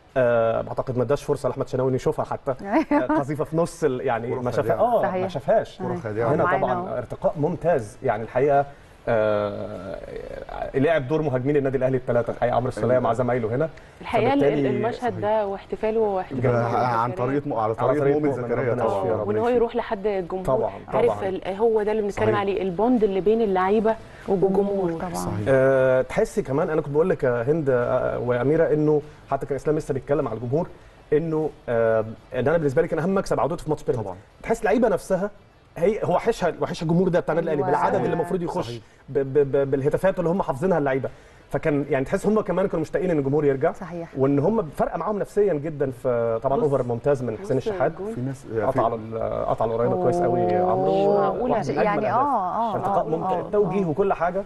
آه بعتقد ما اداش فرصه لاحمد شناوي انه يشوفها حتى آه قذيفه في نص ال- يعني كرة ما شافها خادعة. اه ما صحيح. شافهاش كرة خادعة. هنا معانا طبعا أهو. ارتقاء ممتاز يعني الحقيقه آه لعب دور مهاجمين النادي الاهلي الثلاثه الحقيقه عمرو السوليه مع زمايله هنا الحقيقه ال- فبالتالي- المشهد ده واحتفاله واحتفال ده مؤمن عن زكريا. طريق م- على على طريق طريق مؤمن مؤمن، زكريا ربنا يشفيه يا طبعا رب. وان هو يشفيه. يروح لحد الجمهور طبعاً، عارف طبعاً. ال- هو ده اللي بنتكلم صحيح. عليه البوند اللي بين اللعيبه والجمهور طبعا صحيح أه تحسي كمان انا كنت بقول لك يا هند آه، واميره انه حتى كان اسلام لسه بيتكلم على الجمهور انه آه ان انا بالنسبه لي كان اهم مكسب عودته في ماتش بيراميدز طبعاً. تحس اللعيبه نفسها هي هو وحشها وحشها الجمهور ده بتاع النادي الاهلي أيوة. بالعدد صحيح. اللي المفروض يخش صحيح. ب ب ب بالهتافات اللي هم حافظينها اللعيبه فكان يعني تحس هم كمان كانوا مشتاقين ان الجمهور يرجع صحيح. وان هم فرق معاهم نفسيا جدا في طبعا بص- اوفر ممتاز من حسين بص الشحات الجون. في ناس قطع على ال- قطع القريبه كويس قوي أوه. عمرو معقولة. واحد من أجمل يعني الأهداف. اه اه ارتقاء آه، ممتع آه، التوجيه وكل حاجه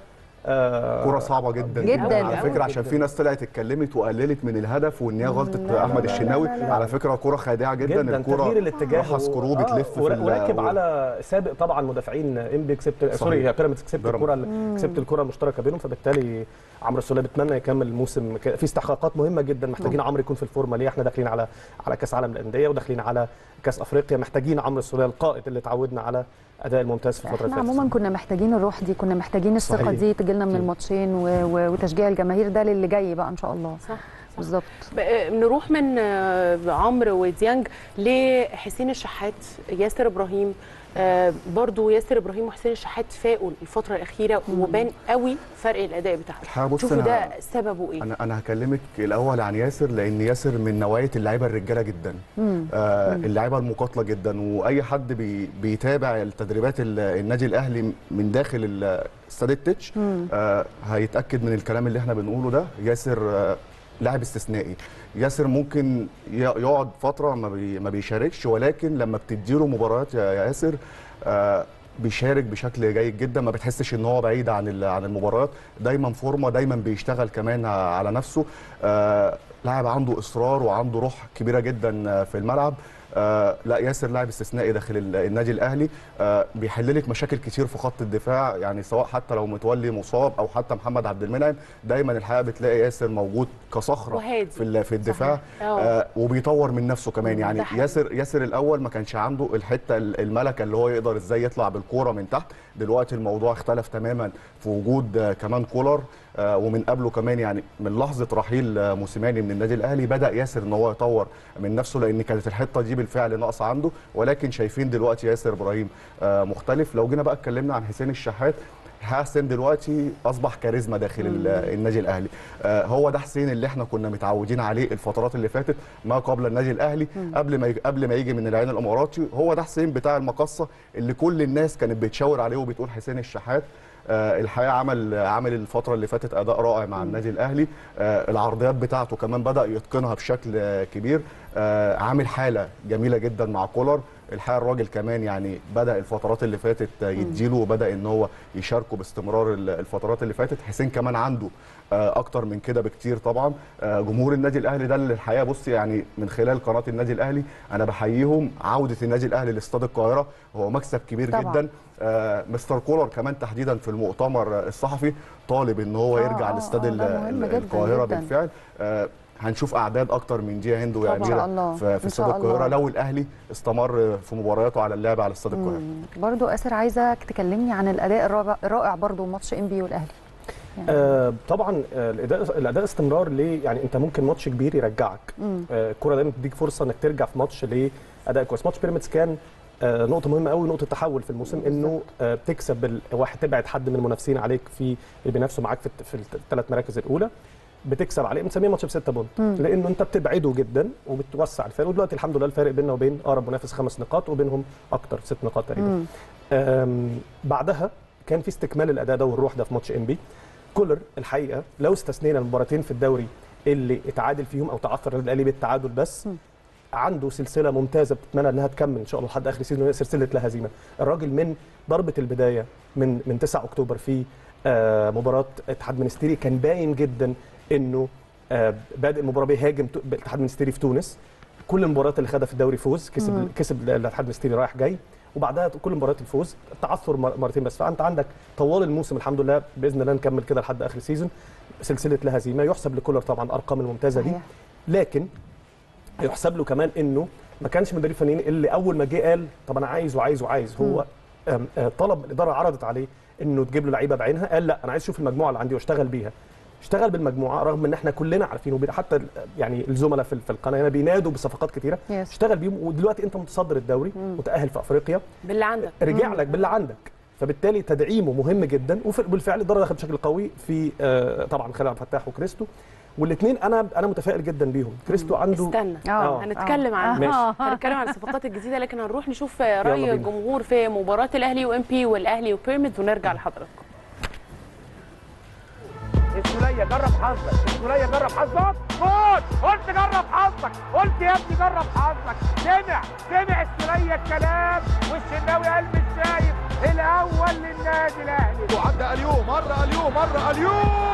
آه كرة صعبة جدا جداً. على أوي فكرة عشان جداً. في ناس طلعت اتكلمت وقللت من الهدف وان هي غلطة لا، احمد لا، الشناوي لا، لا، لا. على فكرة كرة خادعة جدا, جدا الكرة تغيير الاتجاه راحة سكرو بتلف في ور- ال- وراكب و- على سابق طبعا مدافعين انبي كسبت سوري هي بيراميدز كسبت بيراميدز. الكره كسبت الكره المشتركه بينهم فبالتالي عمرو السوليه بتمنى يكمل الموسم ك- في استحقاقات مهمه جدا محتاجين عمرو يكون في الفورمه ليه احنا داخلين على على كاس عالم الانديه وداخلين على كاس افريقيا محتاجين عمرو السوليه القائد اللي اتعودنا على اداء الممتاز في الفتره احنا اللي فاتت عموما كنا محتاجين الروح دي كنا محتاجين الثقه صحيح. دي تجيلنا من الماتشين و... و... وتشجيع الجماهير ده للي جاي بقى ان شاء الله صح بالظبط ب- نروح من آه، عمرو وديانج لحسين الشحات ياسر ابراهيم آه، برضو ياسر ابراهيم وحسين الشحات فاقوا الفتره الاخيره وبان قوي فرق الاداء بتاعهم الحقيقة بص شوفوا أنا- ده سببه ايه انا انا هكلمك الاول عن ياسر لان ياسر من نوعيه اللعيبه الرجاله جدا آه اللعيبه المقاتله جدا واي حد بي بيتابع التدريبات ال- النادي الاهلي من داخل ال- استاد التتش آه هيتاكد من الكلام اللي احنا بنقوله ده ياسر آه لاعب استثنائي ياسر ممكن ي- يقعد فتره ما, بي ما بيشاركش ولكن لما بتديله مباريات يا يا ياسر آه بيشارك بشكل جيد جدا ما بتحسش ان هو بعيد عن ال- عن المباريات دايما فورمه دايما بيشتغل كمان على نفسه آه لاعب عنده اصرار وعنده روح كبيره جدا في الملعب آه لا ياسر لاعب استثنائي داخل ال- النادي الاهلي آه بيحل لك مشاكل كتير في خط الدفاع يعني سواء حتى لو متولي مصاب او حتى محمد عبد المنعم دايما الحقيقه بتلاقي ياسر موجود كصخره وهادي. في ال- في الدفاع صحيح. أه. آه وبيطور من نفسه كمان يعني ده حقيقي. ياسر ياسر الاول ما كانش عنده الحته ال- الملكه اللي هو يقدر ازاي يطلع بالكوره من تحت دلوقتي الموضوع اختلف تماما في وجود آه، كمان كولر آه، ومن قبله كمان يعني من لحظه رحيل آه، موسيماني من النادي الاهلي بدا ياسر ان هو يطور من نفسه لان كانت الحته دي بالفعل ناقصه عنده ولكن شايفين دلوقتي ياسر ابراهيم آه، مختلف لو جينا بقى اتكلمنا عن حسين الشحات حسين دلوقتي اصبح كاريزما داخل ال- النادي الاهلي آه، هو ده حسين اللي احنا كنا متعودين عليه الفترات اللي فاتت ما قبل النادي الاهلي قبل ما يج- قبل ما يجي من العين الاماراتي هو ده حسين بتاع المقصه اللي كل الناس كانت بتشاور عليه وبتقول حسين الشحات آه، الحقيقه عمل عمل الفتره اللي فاتت اداء رائع مع النادي الاهلي آه، العرضيات بتاعته كمان بدا يتقنها بشكل آه، كبير آه، عامل حاله جميله جدا مع كولر الحقيقه الراجل كمان يعني بدا الفترات اللي فاتت آه، يديله وبدا ان هو يشاركه باستمرار ال- الفترات اللي فاتت حسين كمان عنده آه، اكتر من كده بكتير طبعا آه، جمهور النادي الاهلي ده اللي الحقيقه بص يعني من خلال قناه النادي الاهلي انا بحييهم عوده النادي الاهلي لاستاد القاهره هو مكسب كبير طبعاً. جدا آه، مستر كولر كمان تحديدا في المؤتمر الصحفي طالب ان هو آه، يرجع آه، لاستاد آه، ال- ده مهم ال- جداً القاهره جداً. بالفعل آه، هنشوف اعداد اكتر من دي يا هند ويا طبعاً. إن شاء الله. اميره في, إن في استاد شاء القاهره الله. لو الاهلي استمر في مبارياته على اللعب على استاد القاهره برضو اسر عايزك تكلمني عن الاداء الرائع الرائع برضو ماتش ام بي والاهلي آه طبعا آه الاداء الاداء استمرار ليه يعني انت ممكن ماتش كبير يرجعك آه الكوره دايما بتديك فرصه انك ترجع في ماتش لاداء كويس ماتش بيراميدز كان آه نقطه مهمه قوي نقطه تحول في الموسم انه آه بتكسب ال- واحد تبعد حد من المنافسين عليك في اللي بينافسوا معاك في, الت- في الثلاث مراكز الاولى بتكسب عليه بنسميه ماتش بسته بونت لانه انت بتبعده جدا وبتوسع الفارق ودلوقتي الحمد لله الفارق بيننا وبين اقرب منافس خمس نقاط وبينهم اكتر ست نقاط تقريبا آم، بعدها كان في استكمال الاداء ده والروح ده في ماتش ام بي كولر الحقيقه لو استثنينا المباراتين في الدوري اللي اتعادل فيهم او تعثر النادي الاهلي بالتعادل بس عنده سلسله ممتازه بتتمنى انها تكمل ان شاء الله لحد اخر سيزون سلسله لا هزيمه الراجل من ضربه البدايه من من 9 اكتوبر في آه، مباراه اتحاد منستيري كان باين جدا انه آه، بادئ المباراه بيهاجم تو- الاتحاد المنستيري في تونس كل المباريات اللي خدها في الدوري فوز كسب كسب الاتحاد المنستيري رايح جاي وبعدها كل مباريات الفوز التعثر مر- مرتين بس فانت عندك طوال الموسم الحمد لله باذن الله نكمل كده لحد اخر سيزون سلسله لا هزيمه يحسب لكولر طبعا الارقام الممتازه دي صحيح. لكن يحسب له كمان انه ما كانش من المدير الفنيين اللي اول ما جه قال طب انا عايز وعايز وعايز هو آم، آه، طلب الاداره عرضت عليه انه تجيب له لعيبه بعينها قال لا انا عايز اشوف المجموعه اللي عندي واشتغل بيها اشتغل بالمجموعه رغم ان احنا كلنا عارفين وبي- حتى ال- يعني الزملاء في في القناه هنا بينادوا بصفقات كتيره Yes. اشتغل بيهم ودلوقتي انت متصدر الدوري متاهل في افريقيا باللي عندك رجع لك باللي عندك فبالتالي تدعيمه مهم جدا وبالفعل الاداره دخلت بشكل قوي في آه، طبعا خالد عبد الفتاح وكريستو والاثنين انا انا متفائل جدا بيهم كريستو عنده استنى آه. هنتكلم عن ماشي. هنتكلم عن الصفقات الجديده لكن هنروح نشوف راي بينا. الجمهور في مباراه الاهلي وام بي والاهلي وبيراميدز ونرجع لحضراتكم السولية جرب حظك السولية جرب حظك قول قلت جرب حظك قلت يا ابني جرب حظك سمع سمع السولية الكلام والشناوي قال مش شايف الاول للنادي الاهلي وعدى اليو مرة اليو مرة اليو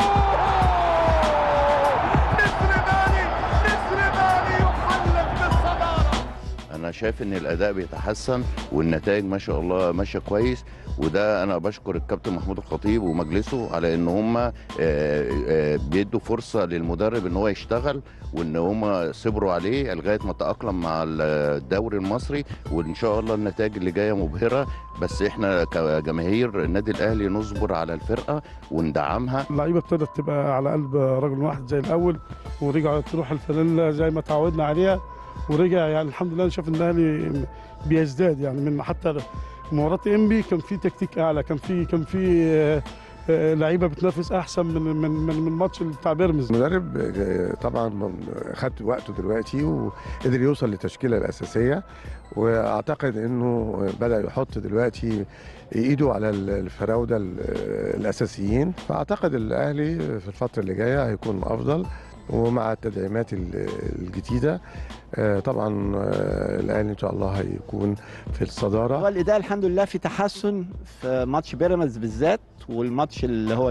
نسر مالي نسر مالي يحلق بالصدارة انا شايف ان الاداء بيتحسن والنتائج ما شاء الله ماشيه كويس وده انا بشكر الكابتن محمود الخطيب ومجلسه على ان هم بيدوا فرصه للمدرب ان هو يشتغل وان هم صبروا عليه لغايه ما تاقلم مع الدوري المصري وان شاء الله النتائج اللي جايه مبهره بس احنا كجماهير النادي الاهلي نصبر على الفرقه وندعمها اللعيبه ابتدت تبقى على قلب رجل واحد زي الاول ورجعت تروح الفانيلا زي ما تعودنا عليها ورجع يعني الحمد لله انا شايف ان الاهلي بيزداد يعني من حتى مباراه انبي كان في تكتيك اعلى كان في كان في آه، آه، لعيبه بتنافس احسن من من من من الماتش بتاع بيراميدز المدرب آه، طبعا خد وقته دلوقتي وقدر يوصل للتشكيله الاساسيه واعتقد انه بدا يحط دلوقتي ايده على الفراوده ال- الاساسيين فاعتقد الاهلي في الفتره اللي جايه هيكون افضل ومع التدعيمات ال- الجديده آه، طبعا آه، الاهلي ان شاء الله هيكون في هو الصداره الاداء الحمد لله في تحسن في ماتش بيراميدز بالذات والماتش اللي هو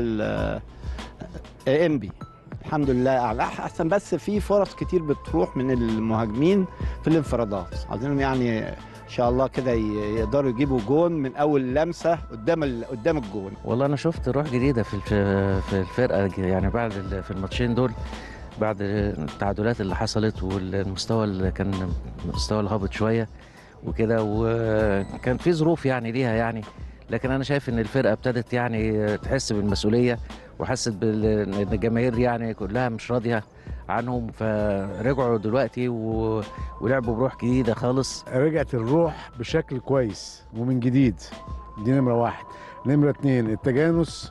انبي الحمد لله اعلى احسن بس في فرص كتير بتروح من المهاجمين في الانفرادات عايزينهم يعني ان شاء الله كده ي- يقدروا يجيبوا جون من اول لمسه قدام ال- قدام الجون والله انا شفت روح جديده في الف- في الفرقه يعني بعد ال- في الماتشين دول بعد التعادلات اللي حصلت والمستوى اللي كان مستوى الهابط شويه وكده وكان في ظروف يعني ليها يعني لكن انا شايف ان الفرقه ابتدت يعني تحس بالمسؤوليه وحست بال- ان الجماهير يعني كلها مش راضيه عنهم فرجعوا دلوقتي و... ولعبوا بروح جديده خالص رجعت الروح بشكل كويس ومن جديد دي نمره واحد نمره اتنين التجانس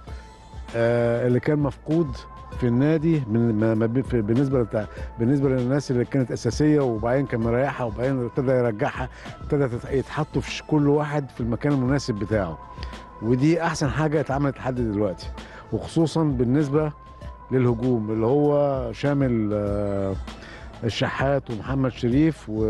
آه اللي كان مفقود في النادي من ما ما بي- في- بالنسبه لتع... بالنسبه للناس اللي كانت اساسيه وبعدين كان مريحها وبعدين ابتدى يرجعها ابتدى تت- يتحطوا في ش- كل واحد في المكان المناسب بتاعه ودي احسن حاجه اتعملت لحد دلوقتي وخصوصا بالنسبه للهجوم اللي هو شامل آه، الشحات ومحمد شريف و...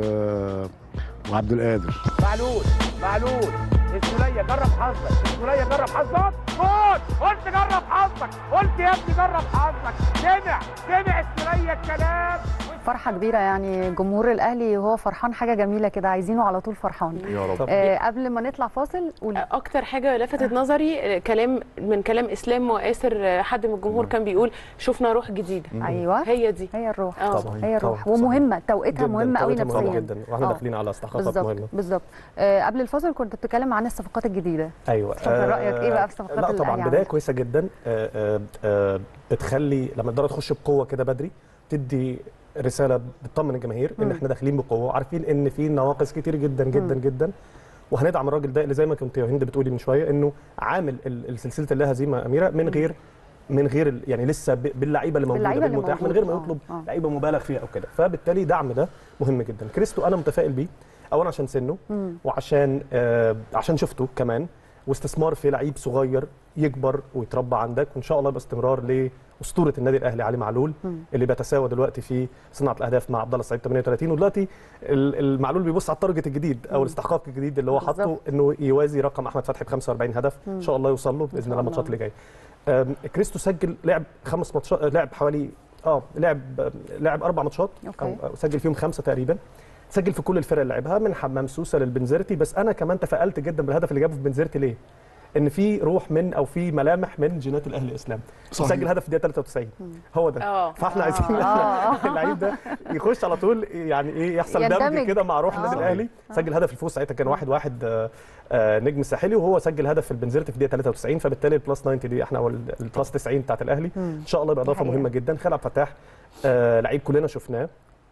وعبد القادر معلول معلول السولية جرب حظك السولية جرب حظك جول قلت جرب حظك قلت يا ابني جرب حظك سمع سمع السولية الكلام فرحه كبيره يعني جمهور الاهلي وهو فرحان حاجه جميله كده عايزينه على طول فرحان يا رب آه قبل ما نطلع فاصل قولي اكتر حاجه لفتت نظري كلام من كلام اسلام واسر حد من الجمهور كان بيقول شفنا روح جديده ايوه هي دي هي الروح اه طبعاً. هي الروح طبعاً. ومهمه توقيتها جداً، مهمه قوي توقيتها مهمة نفسيا جدا واحنا آه. داخلين على استحقاقات بالظبط مهمه بالظبط آه قبل الفاصل كنت بتتكلم عن الصفقات الجديده ايوه اتفضل، رأيك إيه بقى في صفقات لا الأهلي طبعا عامة؟ بدايه كويسه جدا آه، آه، آه، بتخلي لما الاداره تخش بقوه كده بدري تدي رساله بتطمن الجماهير ان مم. احنا داخلين بقوه عارفين ان في نواقص كتير جدا جدا مم. جدا وهندعم الراجل ده اللي زي ما كنت يا هند بتقولي من شويه انه عامل ال- السلسله اللا هزيمه اميره من غير من غير ال- يعني لسه ب- باللعيبه اللي موجوده باللعيبة اللي بالمتاح من غير ما موجودة. يطلب آه، آه. لعيبه مبالغ فيها او كده فبالتالي دعم ده مهم جدا كريستو انا متفائل بيه اولا عشان سنه مم. وعشان آه عشان شفته كمان واستثمار في لعيب صغير يكبر ويتربى عندك وان شاء الله يبقى استمرار لاسطوره النادي الاهلي علي معلول مم. اللي بيتساوى دلوقتي في صناعه الاهداف مع عبد الله السعيد 38 ودلوقتي ال- المعلول بيبص على التارجت الجديد او مم. الاستحقاق الجديد اللي هو حاطه بالظبط. انه يوازي رقم احمد فتحي ب 45 هدف مم. ان شاء الله يوصل له باذن شاء الله الماتشات الله. اللي جايه آم، كريستو سجل لعب خمس ماتشات لعب حوالي اه لعب لعب اربع ماتشات أوكي. او أو سجل فيهم خمسه تقريبا سجل في كل الفرق اللي لعبها من حمام سوسه للبنزرتي بس انا كمان تفائلت جدا بالهدف اللي جابه في بنزرتي ليه؟ ان في روح من او في ملامح من جينات الاهلي الاسلام صحيح. سجل هدف في الدقيقه 93 هو ده اه فاحنا عايزين إن آه. إحنا اللعيب ده يخش على طول يعني ايه يحصل دمج يندمج. كده مع روح آه. النادي الاهلي سجل هدف الفوز ساعتها كان واحد واحد آه، آه، نجم الساحلي وهو سجل هدف في البنزرتي في الدقيقه 93 فبالتالي البلس 90 دي احنا او ال- البلس 90 بتاعت الاهلي مم. ان شاء الله يبقى دي اضافه حقيقة. مهمه جدا خالد عبد الفتاح آه لعيب كلنا شفناه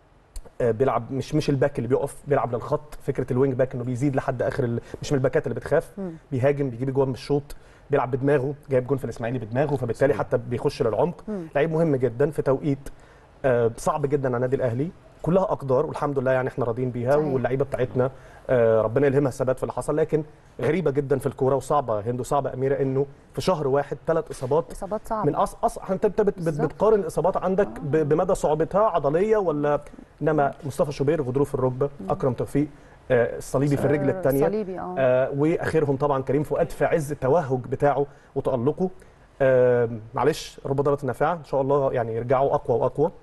آه بيلعب مش مش الباك اللي بيقف بيلعب للخط فكره الوينج باك انه بيزيد لحد اخر ال... مش من الباكات اللي بتخاف مم. بيهاجم بيجيب جوان من الشوط بيلعب بدماغه جايب جون في الاسماعيلي بدماغه فبالتالي حتى بيخش للعمق مم. لعيب مهم جدا في توقيت آه صعب جدا على النادي الاهلي كلها اقدار والحمد لله يعني احنا راضيين بيها صحيح. واللعيبه بتاعتنا آه ربنا يلهمها الثبات في اللي حصل لكن غريبه جدا في الكوره وصعبه هند وصعبه اميره انه في شهر واحد ثلاث اصابات اصابات صعبه من أص... أص... انت انت بت... بت... بالظبط. بتقارن الاصابات عندك ب... بمدى صعوبتها عضليه ولا انما مصطفى شوبير غضروف الركبه اكرم توفيق آه، الصليبي في الرجل الثانيه صليبي اه آه واخرهم طبعا كريم فؤاد في عز التوهج بتاعه وتالقه آه معلش رب ضاره نافعه ان شاء الله يعني يرجعوا اقوى واقوى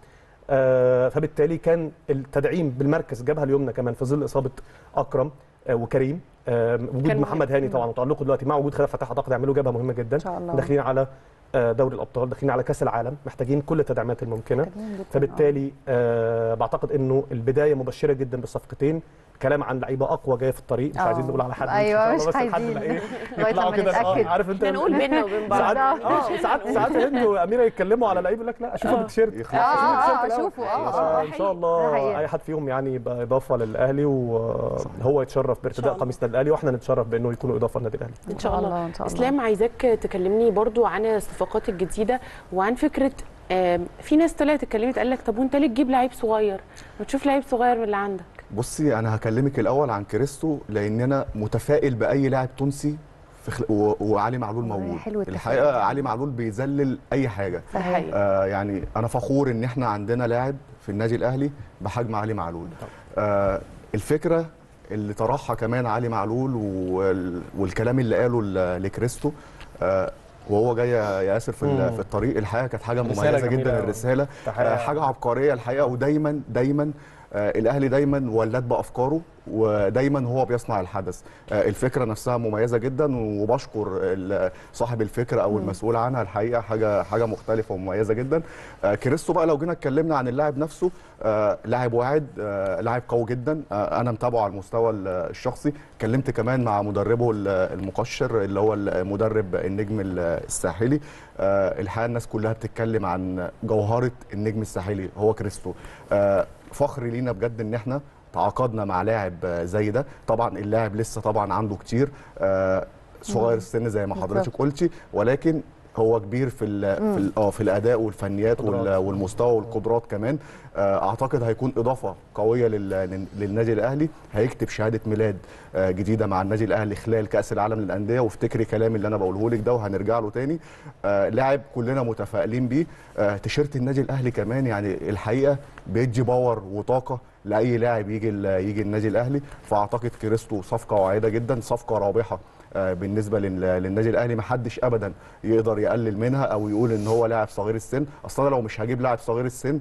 آه فبالتالي كان التدعيم بالمركز جبهه اليمنى كمان في ظل اصابه اكرم آه وكريم آه وجود كان محمد هاني مهم. طبعا وتالقه دلوقتي مع وجود خالد فتح اعتقد يعملوا جبهه مهمه جدا ان شاء الله داخلين على آه، دوري الابطال داخلين على كاس العالم محتاجين كل التدعيمات الممكنه محتاجين جداً، فبالتالي آه بعتقد انه البدايه مبشره جدا بالصفقتين كلام عن لعيبه اقوى جايه في الطريق مش آه. عايزين نقول على حد أيوة، إن شاء الله مش بس لحد عايزين. ما ايه لغاية يطلعوا لما كده نتأكد. آه، عارف انت احنا نقول بينا وبين بعض ساعات اه ساعات ساعات هند واميره يتكلموا على لعيب يقول لك لا اشوفه بالتيشيرت اه اه اه شوفوا اه آه، اه ان شاء ده الله حقيقة. اي حد فيهم يعني يبقى اضافه للاهلي وهو يتشرف بارتداء الله. قميص النادي الاهلي واحنا نتشرف بانه يكونوا اضافه للنادي الاهلي ان شاء الله ان شاء الله اسلام عايزاك تكلمني برضو عن الصفقات الجديده وعن فكره آم، في ناس طلعت اتكلمت قال لك طب وانت ليه تجيب لعيب صغير ما تشوف لعيب صغير من اللي عندك بصي انا هكلمك الاول عن كريستو لان انا متفائل باي لاعب تونسي في خل... و... وعلي معلول والله موجود حلو التفاؤل. الحقيقه علي معلول بيذلل اي حاجه ده حقيقي آه يعني انا فخور ان احنا عندنا لاعب في النادي الاهلي بحجم علي معلول آه الفكره اللي طرحها كمان علي معلول وال... والكلام اللي قاله ل- لكريستو آه وهو جاي ياسر في ال- مم. في الطريق الحقيقه كانت حاجه رسالة مميزه جميلة جدا أوي. الرساله تحية. آه حاجه عبقريه الحقيقه ودايما دايما آه الاهلي دايما ولاد بافكاره ودايما هو بيصنع الحدث آه الفكره نفسها مميزه جدا وبشكر ال- صاحب الفكره او المسؤول عنها الحقيقه حاجه حاجه مختلفه ومميزه جدا آه كريستو بقى لو جينا اتكلمنا عن اللاعب نفسه آه لاعب واعد آه لاعب قوي جدا آه انا متابعه على المستوى ال- الشخصي اتكلمت كمان مع مدربه ال- المقشر اللي هو المدرب النجم ال- الساحلي آه الحقيقه الناس كلها بتتكلم عن جوهره النجم الساحلي هو كريستو آه فخر لينا بجد ان احنا تعاقدنا مع لاعب آه، زي ده طبعا اللاعب لسه طبعا عنده كتير آه، صغير السن زي ما حضرتك قلتي ولكن هو كبير في ال مم. في ال- اه في الاداء والفنيات وال- قدرات. والمستوى والقدرات كمان آه، اعتقد هيكون اضافه قويه لل- لل- للنادي الاهلي هيكتب شهاده ميلاد آه، جديده مع النادي الاهلي خلال كاس العالم للانديه وافتكري كلامي اللي انا بقوله لك ده وهنرجع له تاني آه، لاعب كلنا متفائلين بيه آه، تيشيرت النادي الاهلي كمان يعني الحقيقه بيدي باور وطاقه لاي لاعب يجي ال- يجي النادي الاهلي فاعتقد كريستو صفقه واعده جدا صفقه رابحه آه، بالنسبه لل- للنادي الاهلي ما حدش ابدا يقدر يقلل منها او يقول ان هو لاعب صغير السن اصلا أنا لو مش هجيب لاعب صغير السن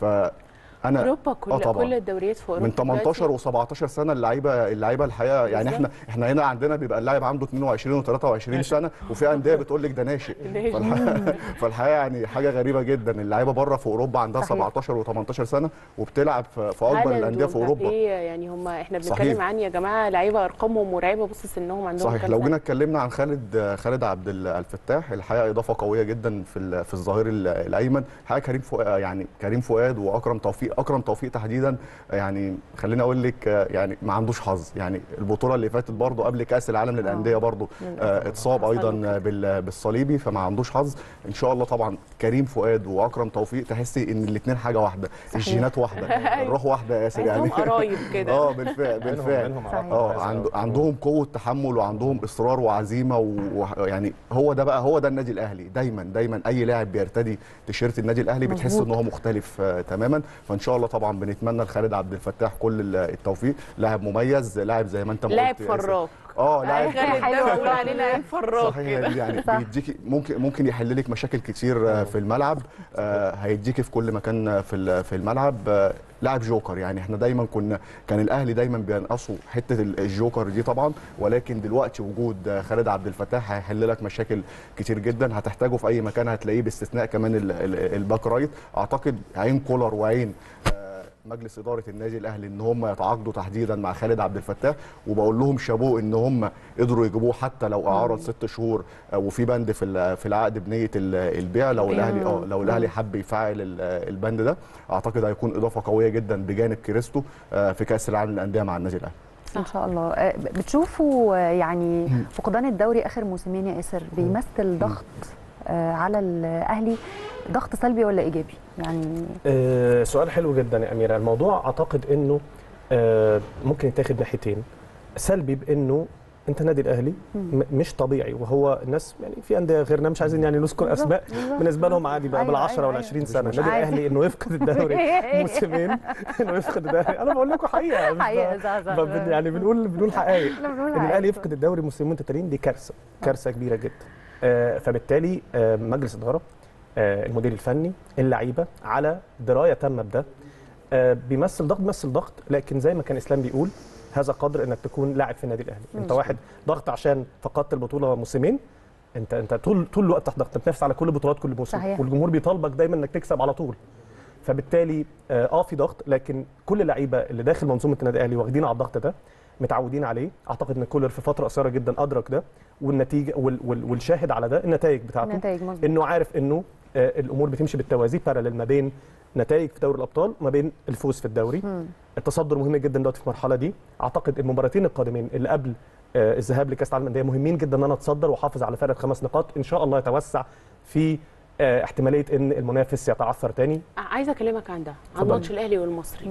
فانا اوروبا كل آه طبعاً. كل الدوريات في اوروبا من 18 و17 سنه اللعيبه اللعيبه الحقيقه يعني احنا احنا هنا عندنا بيبقى اللاعب عنده 22 و23 سنه وفي انديه بتقول لك ده ناشئ ناشئ. فالح- فالحقيقه يعني حاجه غريبه جدا اللعيبه بره في اوروبا عندها صحيح. 17 و18 سنه وبتلعب في في اكبر هالاند الانديه في اوروبا ومبابي يعني هم احنا صحيح. بنتكلم عن يا جماعه لعيبه ارقامهم مرعبه بص سنهم عندهم صحيح كام لو سنة؟ جينا اتكلمنا عن خالد خالد عبد ال- الفتاح الحقيقه اضافه قويه جدا في ال- في الظهير ال- الايمن حقيقه كريم فؤاد يعني كريم فؤاد واكرم توفيق اكرم توفيق تحديدا يعني خليني اقول لك آه، يعني ما عندوش حظ يعني البطوله اللي فاتت برضه قبل كاس العالم للانديه برضه آه، اتصاب ايضا بال- بالصليبي فما عندوش حظ ان شاء الله طبعا كريم فؤاد واكرم توفيق تحسي ان الاثنين حاجه واحده الجينات واحده الروح واحده يا ياسر يعني عايزهم قرايب كده. اه بالفعل بالفعل بينهم علاقة اه كويسة عند- أوي. عندهم قوه تحمل وعندهم اصرار وعزيمه ويعني هو ده بقى هو ده النادي الاهلي دايما دايما اي لاعب بيرتدي تيشيرت النادي الاهلي بتحس مظبوط. ان هو مختلف آه، تماما فان شاء الله طبعا بنتمنى لخالد عبد الفتاح كل ال- التوفيق لاعب مميز لاعب زي ما انت ما لاعب قلت يا ياسر. فراك اه لاعب خالد ده بقول عليه لاعب فراك صحيح كده يعني صح. بيديكي ممكن ممكن يحل لك مشاكل كتير آه، في الملعب آه، هيديكي في كل مكان آه، في ال- في الملعب آه، لاعب جوكر يعني احنا دايما كنا كان الاهلي دايما بينقصوا حته ال- الجوكر دي طبعا ولكن دلوقتي وجود آه، خالد عبد الفتاح هيحل لك مشاكل كتير جدا هتحتاجه في اي مكان هتلاقيه باستثناء كمان ال- ال- الباك رايت اعتقد عين كولر وعين آه، مجلس اداره النادي الاهلي ان هم يتعاقدوا تحديدا مع خالد عبد الفتاح وبقول لهم شابوه ان هم قدروا يجيبوه حتى لو اعاره ست شهور آه، وفي بند في ال- في العقد بنيه ال- البيع لو الاهلي اه لو الاهلي حب يفعل ال- البند ده اعتقد هيكون اضافه قويه جدا بجانب كريستو آه، في كاس العالم للانديه مع النادي الاهلي ان شاء الله آه، بتشوفوا آه، يعني فقدان الدوري اخر موسمين يا ياسر بيمثل ضغط آه، على الاهلي ضغط سلبي ولا ايجابي يعني آه، سؤال حلو جدا يا اميره الموضوع اعتقد انه آه، ممكن يتاخد ناحيتين سلبي بانه انت نادي الاهلي م- مش طبيعي وهو الناس يعني في انديه غيرنا مش عايزين يعني نذكر اسماء بالظبط. بالنسبه لهم عادي بقى أيوة، بال10 أيوة، ولا أيوة. 20 سنه مش النادي عادي. الاهلي انه يفقد الدوري موسمين انه يفقد الدوري انا بقول لكم حقيقه مش حقيقة، ب- صح، صح. ب- بن- يعني بنقول بنقول حقائق إحنا بنقول ان حقائق. الاهلي يفقد الدوري موسمين متتاليين دي كارثه كارثه كبيره جدا آه، فبالتالي آه، مجلس اداره آه، المدير الفني اللعيبه على درايه تامه بده آه، بيمثل ضغط بيمثل ضغط لكن زي ما كان اسلام بيقول هذا قدر انك تكون لاعب في النادي الاهلي انت واحد ضغط عشان فقدت البطوله موسمين انت انت طول طول الوقت تحت ضغط أنت بتنافس على كل البطولات كل موسم صحيح. والجمهور بيطالبك دايما انك تكسب على طول فبالتالي اه آه، في ضغط لكن كل اللعيبه اللي داخل منظومه النادي الاهلي واخدين على الضغط ده متعودين عليه اعتقد ان كولر في فتره قصيره جدا ادرك ده والنتيجه وال وال والشاهد على ده النتائج بتاعته النتائج مظبوط. انه عارف انه آه، الامور بتمشي بالتوازي باراليل ما بين نتائج في دوري الابطال وما بين الفوز في الدوري التصدر مهم جدا دلوقتي في المرحله دي اعتقد المباراتين القادمين اللي قبل آه، الذهاب لكاس العالم للانديه مهمين جدا ان انا اتصدر واحافظ على فرق خمس نقاط ان شاء الله يتوسع في آه، احتماليه ان المنافس يتعثر تاني عايزه اكلمك عن ده عن اتفضلي. ماتش الاهلي والمصري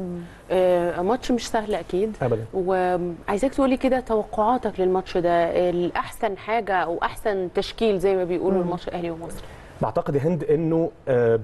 آه ماتش مش سهل اكيد ابدا وعايزاك تقولي كده توقعاتك للماتش ده الاحسن حاجه او احسن تشكيل زي ما بيقولوا الماتش الاهلي والمصري بعتقد يا هند انه آه،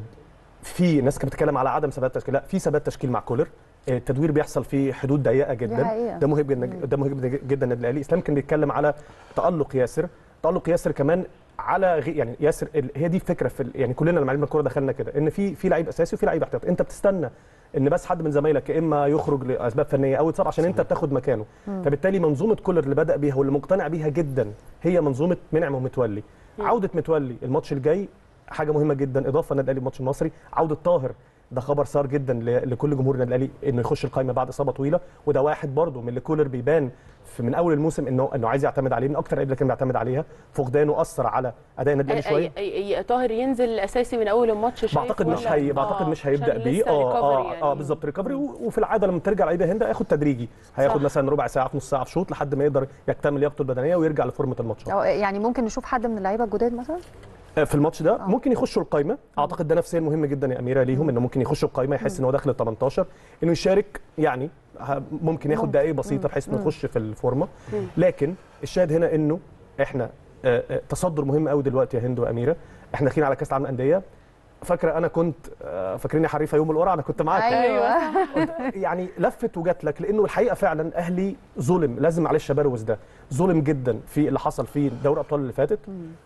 في ناس كانت بتتكلم على عدم ثبات تشكيل لا في ثبات تشكيل مع كولر آه، التدوير بيحصل في حدود ضيقه جدا حقيقة. ده مهم جدا ده مهم جدا النادي الاهلي اسلام كان بيتكلم على تالق ياسر تالق ياسر كمان على غي يعني ياسر ال- هي دي الفكره في ال- يعني كلنا لما لعبنا الكوره دخلنا كده ان في في لعيب اساسي وفي لعيب احتياطي انت بتستنى ان بس حد من زمايلك يا اما يخرج لاسباب فنيه او يتصاب عشان انت بتاخد مكانه فبالتالي منظومه كولر اللي بدا بيها واللي مقتنع بيها جدا هي منظومه منعم ومتولي عوده متولي الماتش الجاي حاجه مهمه جدا اضافه النادي الاهلي الماتش المصري عوده طاهر ده خبر صار جدا ل- لكل جمهور النادي الاهلي انه يخش القائمه بعد اصابه طويله وده واحد برضه من اللي كولر بيبان في من اول الموسم انه انه عايز يعتمد عليه من اكتر اللعيبه اللي كان بيعتمد عليها فقدانه اثر على اداء النادي الاهلي شويه أي- أي- أي- طاهر ينزل اساسي من اول الماتش شايف بعتقد مش ولا- هي بعتقد مش هيبدا عشان بيه لسه اه recovery اه يعني. اه بالظبط ريكفري وفي العاده لما ترجع لعيبه هند هياخد تدريجي هياخد صح. مثلا ربع ساعه في نص ساعه في شوط لحد ما يقدر يكتمل لياقته البدنيه ويرجع لفورمه الماتشات أو يعني ممكن نشوف حد من اللعيبه الجداد مثلا في الماتش ده ممكن يخشوا القايمه اعتقد ده نفسيا مهم جدا يا اميره ليهم انه ممكن يخشوا القايمه يحس ان هو داخل ال 18 انه يشارك يعني ه- ممكن ياخد دقائق بسيطه بحيث انه مم. يخش في الفورمه لكن الشاهد هنا انه احنا آه، آه، تصدر مهم قوي دلوقتي يا هند واميره احنا داخلين على كاس العالم للانديه فاكره انا كنت آه، فاكريني حريفه يوم القرعه انا كنت معاك ايوه يعني لفت وجات لك لانه الحقيقه فعلا اهلي ظلم لازم معلش ابروز ده ظلم جدا في اللي حصل في دوري الابطال اللي فاتت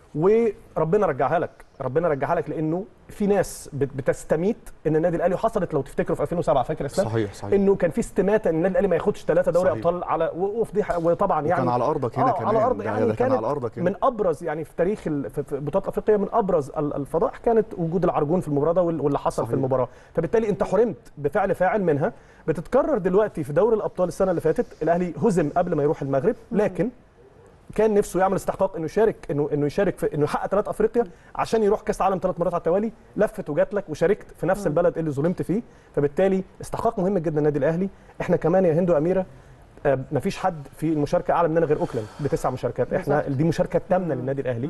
وربنا رجعها لك ربنا رجعها لك لانه في ناس بت- بتستميت ان النادي الاهلي وحصلت لو تفتكروا في 2007 فاكر اسلام صحيح، صحيح. انه كان في استماته ان النادي الاهلي ما ياخدش ثلاثه دوري صحيح. ابطال على و- وفضيحه وطبعا يعني وكان على أرضك هنا آه كمان. على ارض يعني يعني ده كان كانت على أرضك هنا. من ابرز يعني في تاريخ ال- في في بطولات افريقيا من ابرز ال- الفضائح كانت وجود العرجون في المباراه ده وال- واللي حصل صحيح. في المباراه فبالتالي انت حرمت بفعل فاعل منها بتتكرر دلوقتي في دوري الابطال السنه اللي فاتت الاهلي هزم قبل ما يروح المغرب لكن كان نفسه يعمل استحقاق انه يشارك انه انه يشارك في انه يحقق ثلاث افريقيا عشان يروح كاس عالم ثلاث مرات على التوالي لفت وجات لك وشاركت في نفس البلد اللي ظلمت فيه فبالتالي استحقاق مهم جدا النادي الاهلي احنا كمان يا هند واميره آه، مفيش حد في المشاركه اعلى مننا غير اوكلاند بتسع مشاركات احنا بالظبط. دي مشاركه تامنه للنادي الاهلي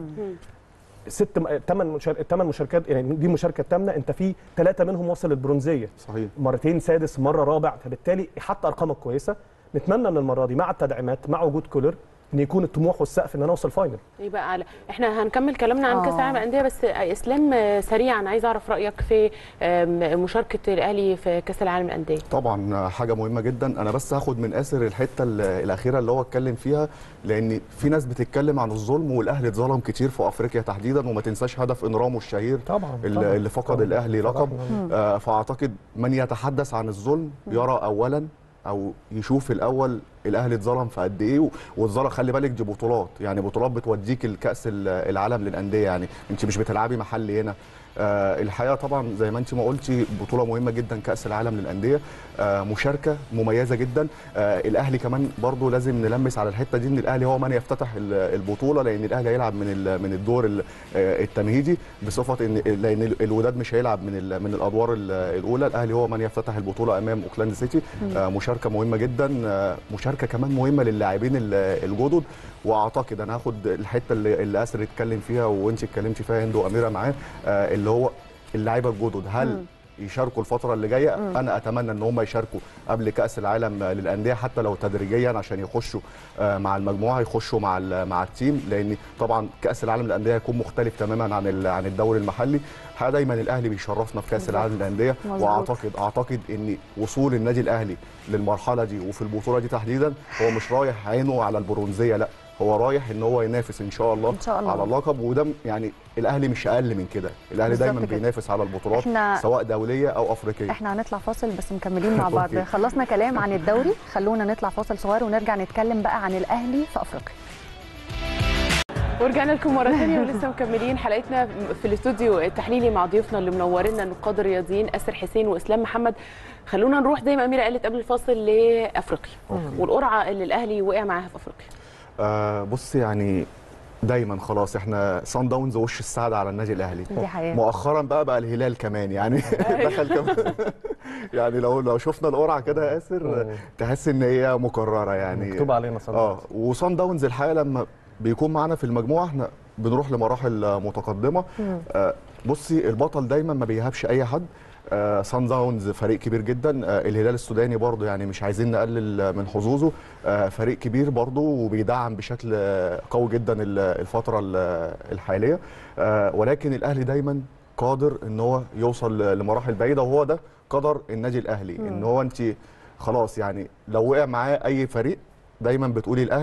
ست ثمان مشارك ثمان مشاركات يعني دي مشاركه الثامنه انت في ثلاثه منهم وصل البرونزيه صحيح مرتين سادس مره رابع فبالتالي حتى ارقامك كويسه نتمنى ان المره دي مع التدعيمات مع وجود كولر ان يكون الطموح والسقف ان انا اوصل فاينل يبقى على احنا هنكمل كلامنا عن آه. كاس العالم للانديه بس اسلام آه، سريعا عايز اعرف رايك في آم، مشاركه الاهلي في كاس العالم للانديه طبعا حاجه مهمه جدا انا بس هاخد من اسر الحته ال- الاخيره اللي هو اتكلم فيها لان في ناس بتتكلم عن الظلم والاهلي اتظلم كتير في افريقيا تحديدا وما تنساش هدف انرامو الشهير طبعا اللي, طبعاً. اللي فقد طبعاً. الاهلي لقب مم. آه فاعتقد من يتحدث عن الظلم يرى اولا او يشوف الاول الاهلي اتظلم في قد ايه و- واتظلم خلي بالك دي بطولات يعني بطولات بتوديك الكاس ال- العالم للانديه يعني انت مش بتلعبي محلي هنا آه الحقيقه طبعا زي ما انت ما قلتي بطوله مهمه جدا كاس العالم للانديه آه مشاركه مميزه جدا آه الاهلي كمان برضو لازم نلمس على الحته دي ان الاهلي هو من يفتتح ال- البطوله لان الاهلي هيلعب من ال- من الدور ال- آه التمهيدي بصفه ان لان ال- الوداد مش هيلعب من ال- من الادوار ال- الاولى الاهلي هو من يفتتح البطوله امام اوكلاند سيتي مم. آه مشاركه مهمه جدا آه مشاركه كمان مهمه للاعبين ال- الجدد واعتقد انا هاخد الحته اللي, اللي اسر اتكلم فيها وانت اتكلمتي فيها هند واميره معاه آه اللي هو اللعيبه الجدد هل مم. يشاركوا الفتره اللي جايه مم. انا اتمنى ان هم يشاركوا قبل كاس العالم للانديه حتى لو تدريجيا عشان يخشوا آه، مع المجموعه يخشوا مع ال- مع التيم لان طبعا كاس العالم للانديه هيكون مختلف تماما عن ال- عن الدوري المحلي ح- دايما الاهلي بيشرفنا في كاس بالظبط. العالم للانديه مظبوط. واعتقد اعتقد ان وصول النادي الاهلي للمرحله دي وفي البطوله دي تحديدا هو مش رايح عينه على البرونزيه لا هو رايح ان هو ينافس ان شاء الله, إن شاء الله. على اللقب وده م- يعني الاهلي مش اقل من كده الاهلي بالظبط دايما كده. بينافس على البطولات إحنا- سواء دوليه او افريقيه احنا هنطلع فاصل بس مكملين مع بعض أوكي. خلصنا كلام عن الدوري خلونا نطلع فاصل صغير ونرجع نتكلم بقى عن الاهلي في افريقيا ورجعنا لكم مره ثانيه ولسه مكملين حلقتنا في الاستوديو التحليلي مع ضيوفنا اللي منورينا النقاد الرياضيين اسر حسين واسلام محمد خلونا نروح زي ما اميره قالت قبل الفاصل لافريقيا والقرعه اللي الاهلي وقع معاها في افريقيا آه بص يعني دايما خلاص احنا صن داونز وش السعاده على النادي الاهلي دي حقيقة. مؤخرا بقى بقى الهلال كمان يعني دخل كمان يعني لو لو شفنا القرعه كده يا اسر تحس ان هي مكرره يعني مكتوب علينا صن اه وصن داونز الحقيقه لما بيكون معانا في المجموعه احنا بنروح لمراحل متقدمه مم. آه بصي البطل دايما ما بيهابش اي حد آه سان داونز فريق كبير جدا آه الهلال السوداني برضه يعني مش عايزين نقلل من حظوظه آه فريق كبير برضه وبيدعم بشكل آه، قوي جدا ال- الفتره ال- الحاليه آه ولكن الاهلي دايما قادر ان هو يوصل ل- لمراحل بعيده وهو ده قدر النادي الاهلي مم. ان هو انت خلاص يعني لو وقع معاه اي فريق دايما بتقولي الاهلي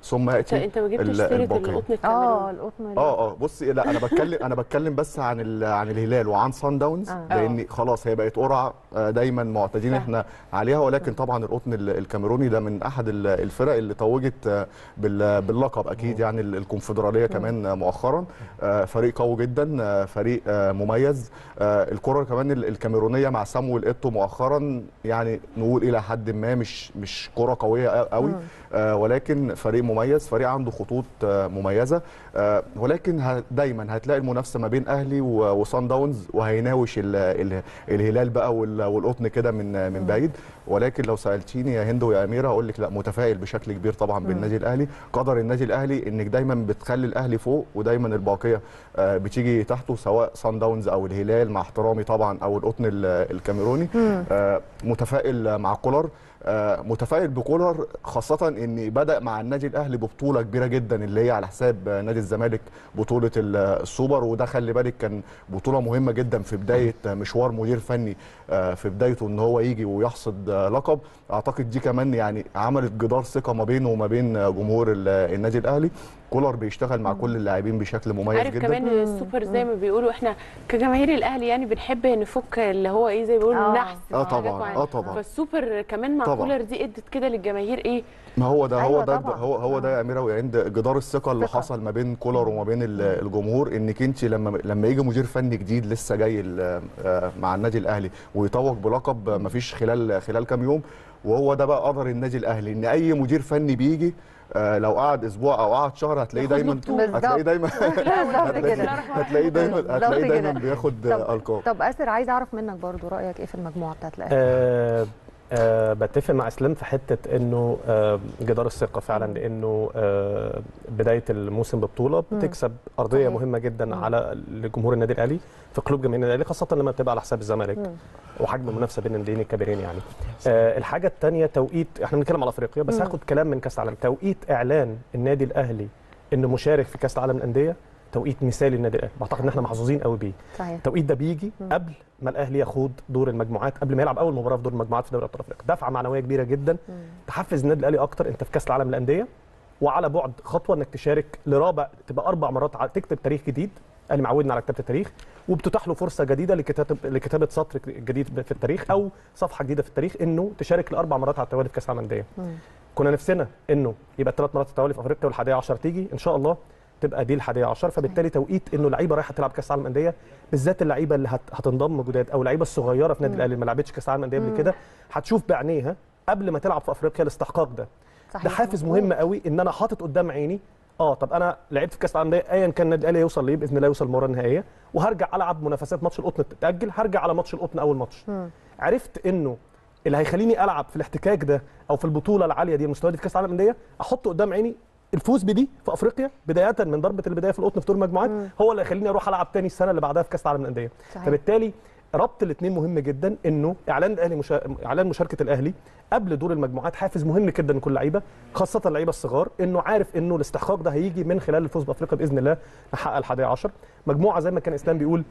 ثم انت ياتي انت ما جبتش ال- سيره الباقية. القطن اه الكاميروني القطن اه اه بصي لا انا بتكلم انا بتكلم بس عن ال- عن الهلال وعن سان داونز آه. لان خلاص هي بقت قرعه آه، دايما معتادين فاهم. احنا عليها ولكن طبعا القطن ال- الكاميروني ده من احد ال- الفرق اللي توجت آه، بال- باللقب اكيد يعني ال- الكونفدراليه كمان آه، مؤخرا آه، فريق قوي جدا آه، فريق آه، مميز آه، الكره كمان ال- الكاميرونيه مع سامويل ايتو مؤخرا يعني نقول الى حد ما مش مش كره قويه قوي آه، ولكن فريق مميز فريق عنده خطوط آه، مميزه آه، ولكن ه- دايما هتلاقي المنافسه ما بين اهلي و- وصن داونز وهيناوش ال- ال- الهلال بقى وال- والقطن كده من من بعيد ولكن لو سالتيني يا هند ويا اميره اقول لك لا متفائل بشكل كبير طبعا بالنادي الاهلي قدر النادي الاهلي انك دايما بتخلي الاهلي فوق ودايما الباقيه آه، بتيجي تحته سواء صن داونز او الهلال مع احترامي طبعا او القطن ال- الكاميروني آه، متفائل مع كولر آه، متفائل بكولر خاصة ان بدأ مع النادي الاهلي ببطولة كبيرة جدا اللي هي على حساب آه، نادي الزمالك بطولة ال- السوبر وده خلي بالك كان بطولة مهمة جدا في بداية آه، مشوار مدير فني آه، في بدايته ان هو يجي ويحصد آه، لقب اعتقد دي كمان يعني عملت جدار ثقة ما بينه وما بين آه، جمهور ال- النادي الاهلي كولر بيشتغل مع كل اللاعبين بشكل مميز عارف جدا كمان السوبر زي ما بيقولوا احنا كجماهير الاهلي يعني بنحب نفك اللي هو ايه زي ما بيقولوا آه. النحس اه حاجات طبعا معينة. اه طبعا فالسوبر كمان مع طبعا. كولر دي ادت كده للجماهير ايه ما هو ده أيوة هو ده طبعاً. هو هو ده يا اميره وعند جدار الثقه اللي ثقة. حصل ما بين كولر وما بين ال- الجمهور انك انت لما لما يجي مدير فني جديد لسه جاي ال- آه، مع النادي الاهلي ويتوج بلقب ما فيش خلال خلال كام يوم وهو ده بقى قدر النادي الاهلي ان اي مدير فني بيجي آه، لو قعد اسبوع او قعد شهر هتلاقيه ياخد له دايما بطولة. هتلاقيه دايما بالظبط كده هتلاقيه دايما هتلاقيه كده. دايما بياخد طب- آه، القاب طب اسر عايز اعرف منك برضو رايك ايه في المجموعه بتاعت الاهلي آه آه بتفق مع اسلام في حته انه آه جدار الثقه فعلا لانه آه بدايه الموسم ببطوله بتكسب ارضيه صحيح. مهمه جدا على لجمهور النادي الاهلي في قلوب جماهير النادي الاهلي خاصه لما بتبقى على حساب الزمالك وحجم المنافسه بين الناديين الكبيرين يعني آه الحاجه الثانيه توقيت احنا بنتكلم على افريقيا بس هاخد كلام من كاس العالم توقيت اعلان النادي الاهلي انه مشارك في كاس العالم للانديه توقيت مثالي للنادي الاهلي بعتقد ان احنا محظوظين قوي بيه صحيح التوقيت ده بيجي قبل ما الاهلي يخوض دور المجموعات قبل ما يلعب اول مباراه في دور المجموعات في دوري ابطال افريقيا دفعه معنويه كبيره جدا تحفز النادي الاهلي اكتر انت في كاس العالم للانديه وعلى بعد خطوه انك تشارك لرابع تبقى اربع مرات ع- تكتب تاريخ جديد الاهلي معودنا على كتابه التاريخ وبتتاح له فرصه جديده لكتابه لكتابه سطر جديد في التاريخ او صفحه جديده في التاريخ انه تشارك لاربع مرات على التوالي في كاس العالم للانديه كنا نفسنا انه يبقى ثلاث مرات التوالي في افريقيا والحادية عشر تيجي ان شاء الله تبقى دي الحادية عشر فبالتالي توقيت انه لعيبه رايحه تلعب كاس العالم للانديه بالذات اللعيبه اللي هت... هتنضم جداد او اللعيبه الصغيره في نادي الاهلي اللي ما لعبتش كاس العالم للانديه قبل كده هتشوف بعينيها قبل ما تلعب في افريقيا الاستحقاق ده صحيح ده حافز مظبوط. مهم قوي ان انا حاطط قدام عيني اه طب انا لعبت في كاس العالم ده ايا كان النادي الاهلي يوصل ليه باذن الله يوصل المباراه النهائيه وهرجع العب منافسات ماتش القطن تتاجل هرجع على ماتش القطن اول ماتش عرفت انه اللي هيخليني العب في الاحتكاك ده او في البطوله العاليه دي المستوى دي في كاس العالم للانديه احط قدام عيني الفوز بدي في افريقيا بدايه من ضربه البدايه في القطن في دور المجموعات هو اللي هيخليني اروح العب تاني السنه اللي بعدها في كاس العالم للانديه صحيح. فبالتالي ربط الاثنين مهم جدا انه اعلان الاهلي مشا... اعلان مشاركه الاهلي قبل دور المجموعات حافز مهم جدا لكل لعيبه خاصه اللعيبه الصغار انه عارف انه الاستحقاق ده هيجي من خلال الفوز بافريقيا باذن الله نحقق الحادية عشر مجموعه زي ما كان اسلام بيقول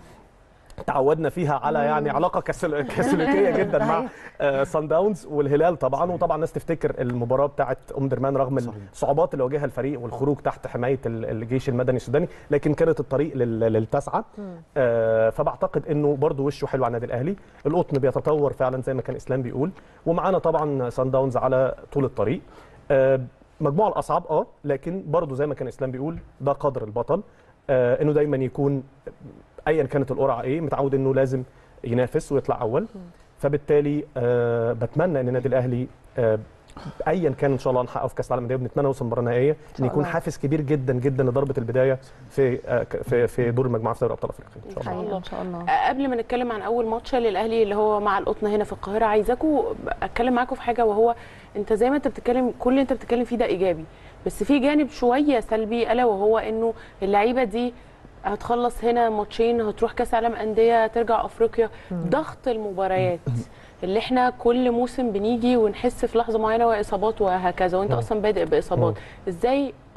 تعودنا فيها على يعني علاقه كسل- كاثوليكيه جدا مع آه، سان داونز والهلال طبعا وطبعا الناس تفتكر المباراه بتاعه ام درمان رغم الصعوبات اللي واجهها الفريق والخروج تحت حمايه ال- الجيش المدني السوداني لكن كانت الطريق لل- للتسعه آه، فبعتقد انه برضو وشه حلو على النادي الاهلي القطن بيتطور فعلا زي ما كان اسلام بيقول ومعانا طبعا سان داونز على طول الطريق آه، مجموعه الاصعب اه لكن برضو زي ما كان اسلام بيقول ده قدر البطل آه، انه دايما يكون ايا كانت القرعه ايه متعود انه لازم ينافس ويطلع اول فبالتالي آه بتمنى ان النادي الاهلي آه ايا كان ان شاء الله نحققه في كاس العالم للانديه بنتمنى نوصل مباراه نهائيه ان يكون الله. حافز كبير جدا جدا لضربه البدايه في آه ك- في في دور المجموعه في دوري ابطال افريقيا ان شاء الله حقيقة ان شاء الله آه، قبل ما نتكلم عن اول ماتش للاهلي اللي هو مع القطن هنا في القاهره عايزاكم اتكلم معاكم في حاجه وهو انت زي ما انت بتتكلم كل اللي انت بتتكلم فيه ده ايجابي بس في جانب شويه سلبي الا وهو انه اللعيبه دي هتخلص هنا ماتشين هتروح كاس عالم انديه ترجع افريقيا ضغط المباريات اللي احنا كل موسم بنيجي ونحس في لحظه معينه واصابات وهكذا وانت اصلا بادئ باصابات ازاي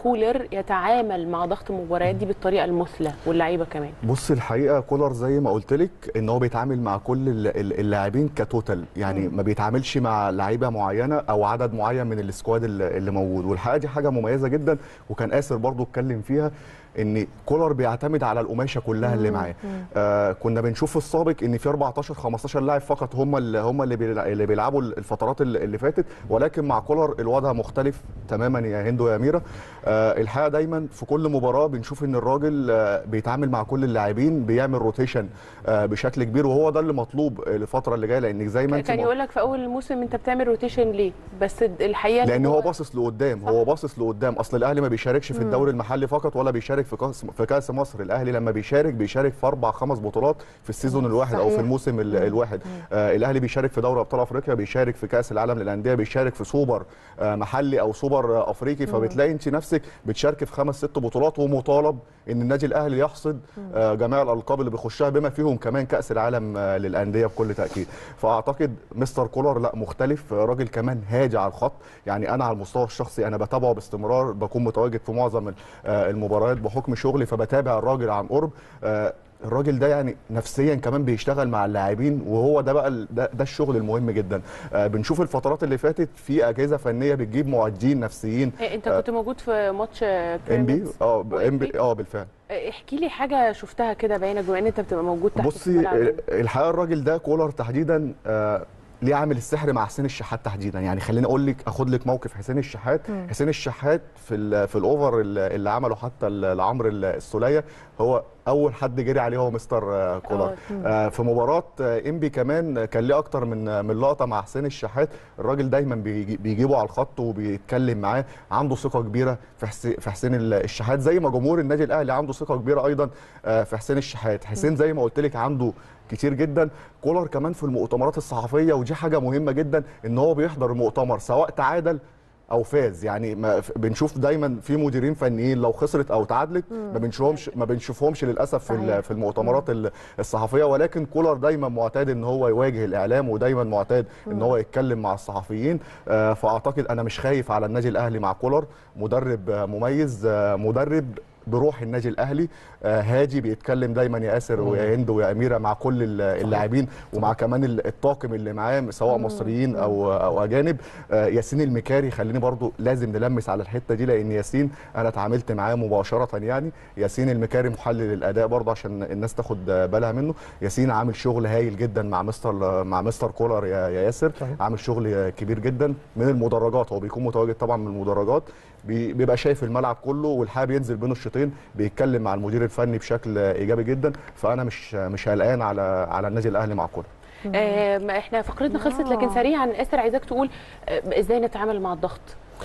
كولر يتعامل مع ضغط المباريات دي بالطريقه المثلى واللعيبه كمان بص الحقيقه كولر زي ما قلت لك ان هو بيتعامل مع كل ال- ال- اللاعبين كتوتال يعني ما بيتعاملش مع لعيبه معينه او عدد معين من السكواد اللي اللي موجود والحقيقه دي حاجه مميزه جدا وكان اسر برضو اتكلم فيها ان كولر بيعتمد على القماشه كلها اللي معاه آه كنا بنشوف في السابق ان في 14 15 لاعب فقط هم اللي هم اللي بيلع- اللي بيلعبوا الفترات اللي اللي فاتت ولكن مع كولر الوضع مختلف تماما يا هند ويا ميرا آه الحقيقه دايما في كل مباراه بنشوف ان الراجل آه بيتعامل مع كل اللاعبين بيعمل روتيشن آه بشكل كبير وهو ده اللي مطلوب الفتره اللي جايه لان زي ما انت كان يقول لك في اول الموسم انت بتعمل روتيشن ليه بس الحقيقه لان هو باصص لقدام هو باصص لقدام اصل الاهلي ما بيشاركش في الدوري المحلي فقط ولا بيشارك في كاس في كاس مصر الاهلي لما بيشارك بيشارك في اربع خمس بطولات في السيزون الواحد او في صحيح. الموسم ال- الواحد آه الاهلي بيشارك في دوري ابطال افريقيا بيشارك في كاس العالم للانديه بيشارك في سوبر آه محلي او سوبر آه افريقي فبتلاقي انت نفسك بتشارك في خمس ست بطولات ومطالب ان النادي الاهلي يحصد آه جميع الالقاب اللي بيخشها بما فيهم كمان كاس العالم آه للانديه بكل تاكيد فاعتقد مستر كولر لا مختلف آه، راجل كمان هادي على الخط يعني انا على المستوى الشخصي انا بتابعه باستمرار بكون متواجد في معظم ال- آه، المباريات بحكم شغلي فبتابع الراجل عن قرب آه، الراجل ده يعني نفسيا كمان بيشتغل مع اللاعبين وهو ده بقى ال- ده, ده الشغل المهم جدا آه، بنشوف الفترات اللي فاتت في اجهزه فنيه بتجيب معدين نفسيين إيه، انت كنت موجود في ماتش ام بي بيراميدز اه ام بي اه بالفعل إيه، احكي لي حاجه شفتها كده باينه بما ان انت بتبقى موجود تحت في بصي الملعب. الحقيقه الراجل ده كولر تحديدا آه ليه عامل السحر مع حسين الشحات تحديدا يعني خليني اقول لك اخد لك موقف حسين الشحات حسين الشحات في ال في الاوفر اللي اللي عمله حتى ل- لعمرو السوليه هو اول حد جري عليه هو مستر آه، كولر آه في مباراه آه، انبي كمان آه، كان ليه اكتر من من لقطه مع حسين الشحات الراجل دايما بيجي- بيجيبه على الخط وبيتكلم معاه عنده ثقه كبيره في حسين في حسين ال- الشحات زي ما جمهور النادي الاهلي عنده ثقه كبيره ايضا آه، في حسين الشحات حسين زي ما قلت لك عنده كتير جدا كولر كمان في المؤتمرات الصحفيه ودي حاجه مهمه جدا ان هو بيحضر المؤتمر سواء تعادل او فاز يعني ما ف- بنشوف دايما في مديرين فنيين لو خسرت او تعادلت ما بنشوفهمش ما بنشوفهمش للاسف في صحيح. ال- في المؤتمرات ال- الصحفيه ولكن كولر دايما معتاد ان هو يواجه الاعلام ودايما معتاد ان هو يتكلم مع الصحفيين آه، فاعتقد انا مش خايف على النادي الاهلي مع كولر مدرب آه، مميز آه، مدرب بروح النادي الاهلي آه، هادي بيتكلم دايما يا اسر ويا هند ويا اميره مع كل ال- اللاعبين ومع كمان ال- الطاقم اللي معاه سواء مصريين او او اجانب آه، ياسين المكاري خليني برضو لازم نلمس على الحته دي لان ياسين انا اتعاملت معاه مباشره يعني ياسين المكاري محلل الاداء برضو عشان الناس تاخد بالها منه ياسين عامل شغل هايل جدا مع مستر مع مستر كولر يا يا ياسر صحيح. عامل شغل كبير جدا من المدرجات هو بيكون متواجد طبعا من المدرجات بي- بيبقى شايف الملعب كله والحقيقه بينزل بين الشوطين بيتكلم مع المدير الفني بشكل ايجابي جدا فانا مش مش قلقان على على النادي الاهلي مع كولر آه ما احنا فقرتنا خلصت لكن سريعا اسر عايزاك تقول آه ازاي نتعامل مع الضغط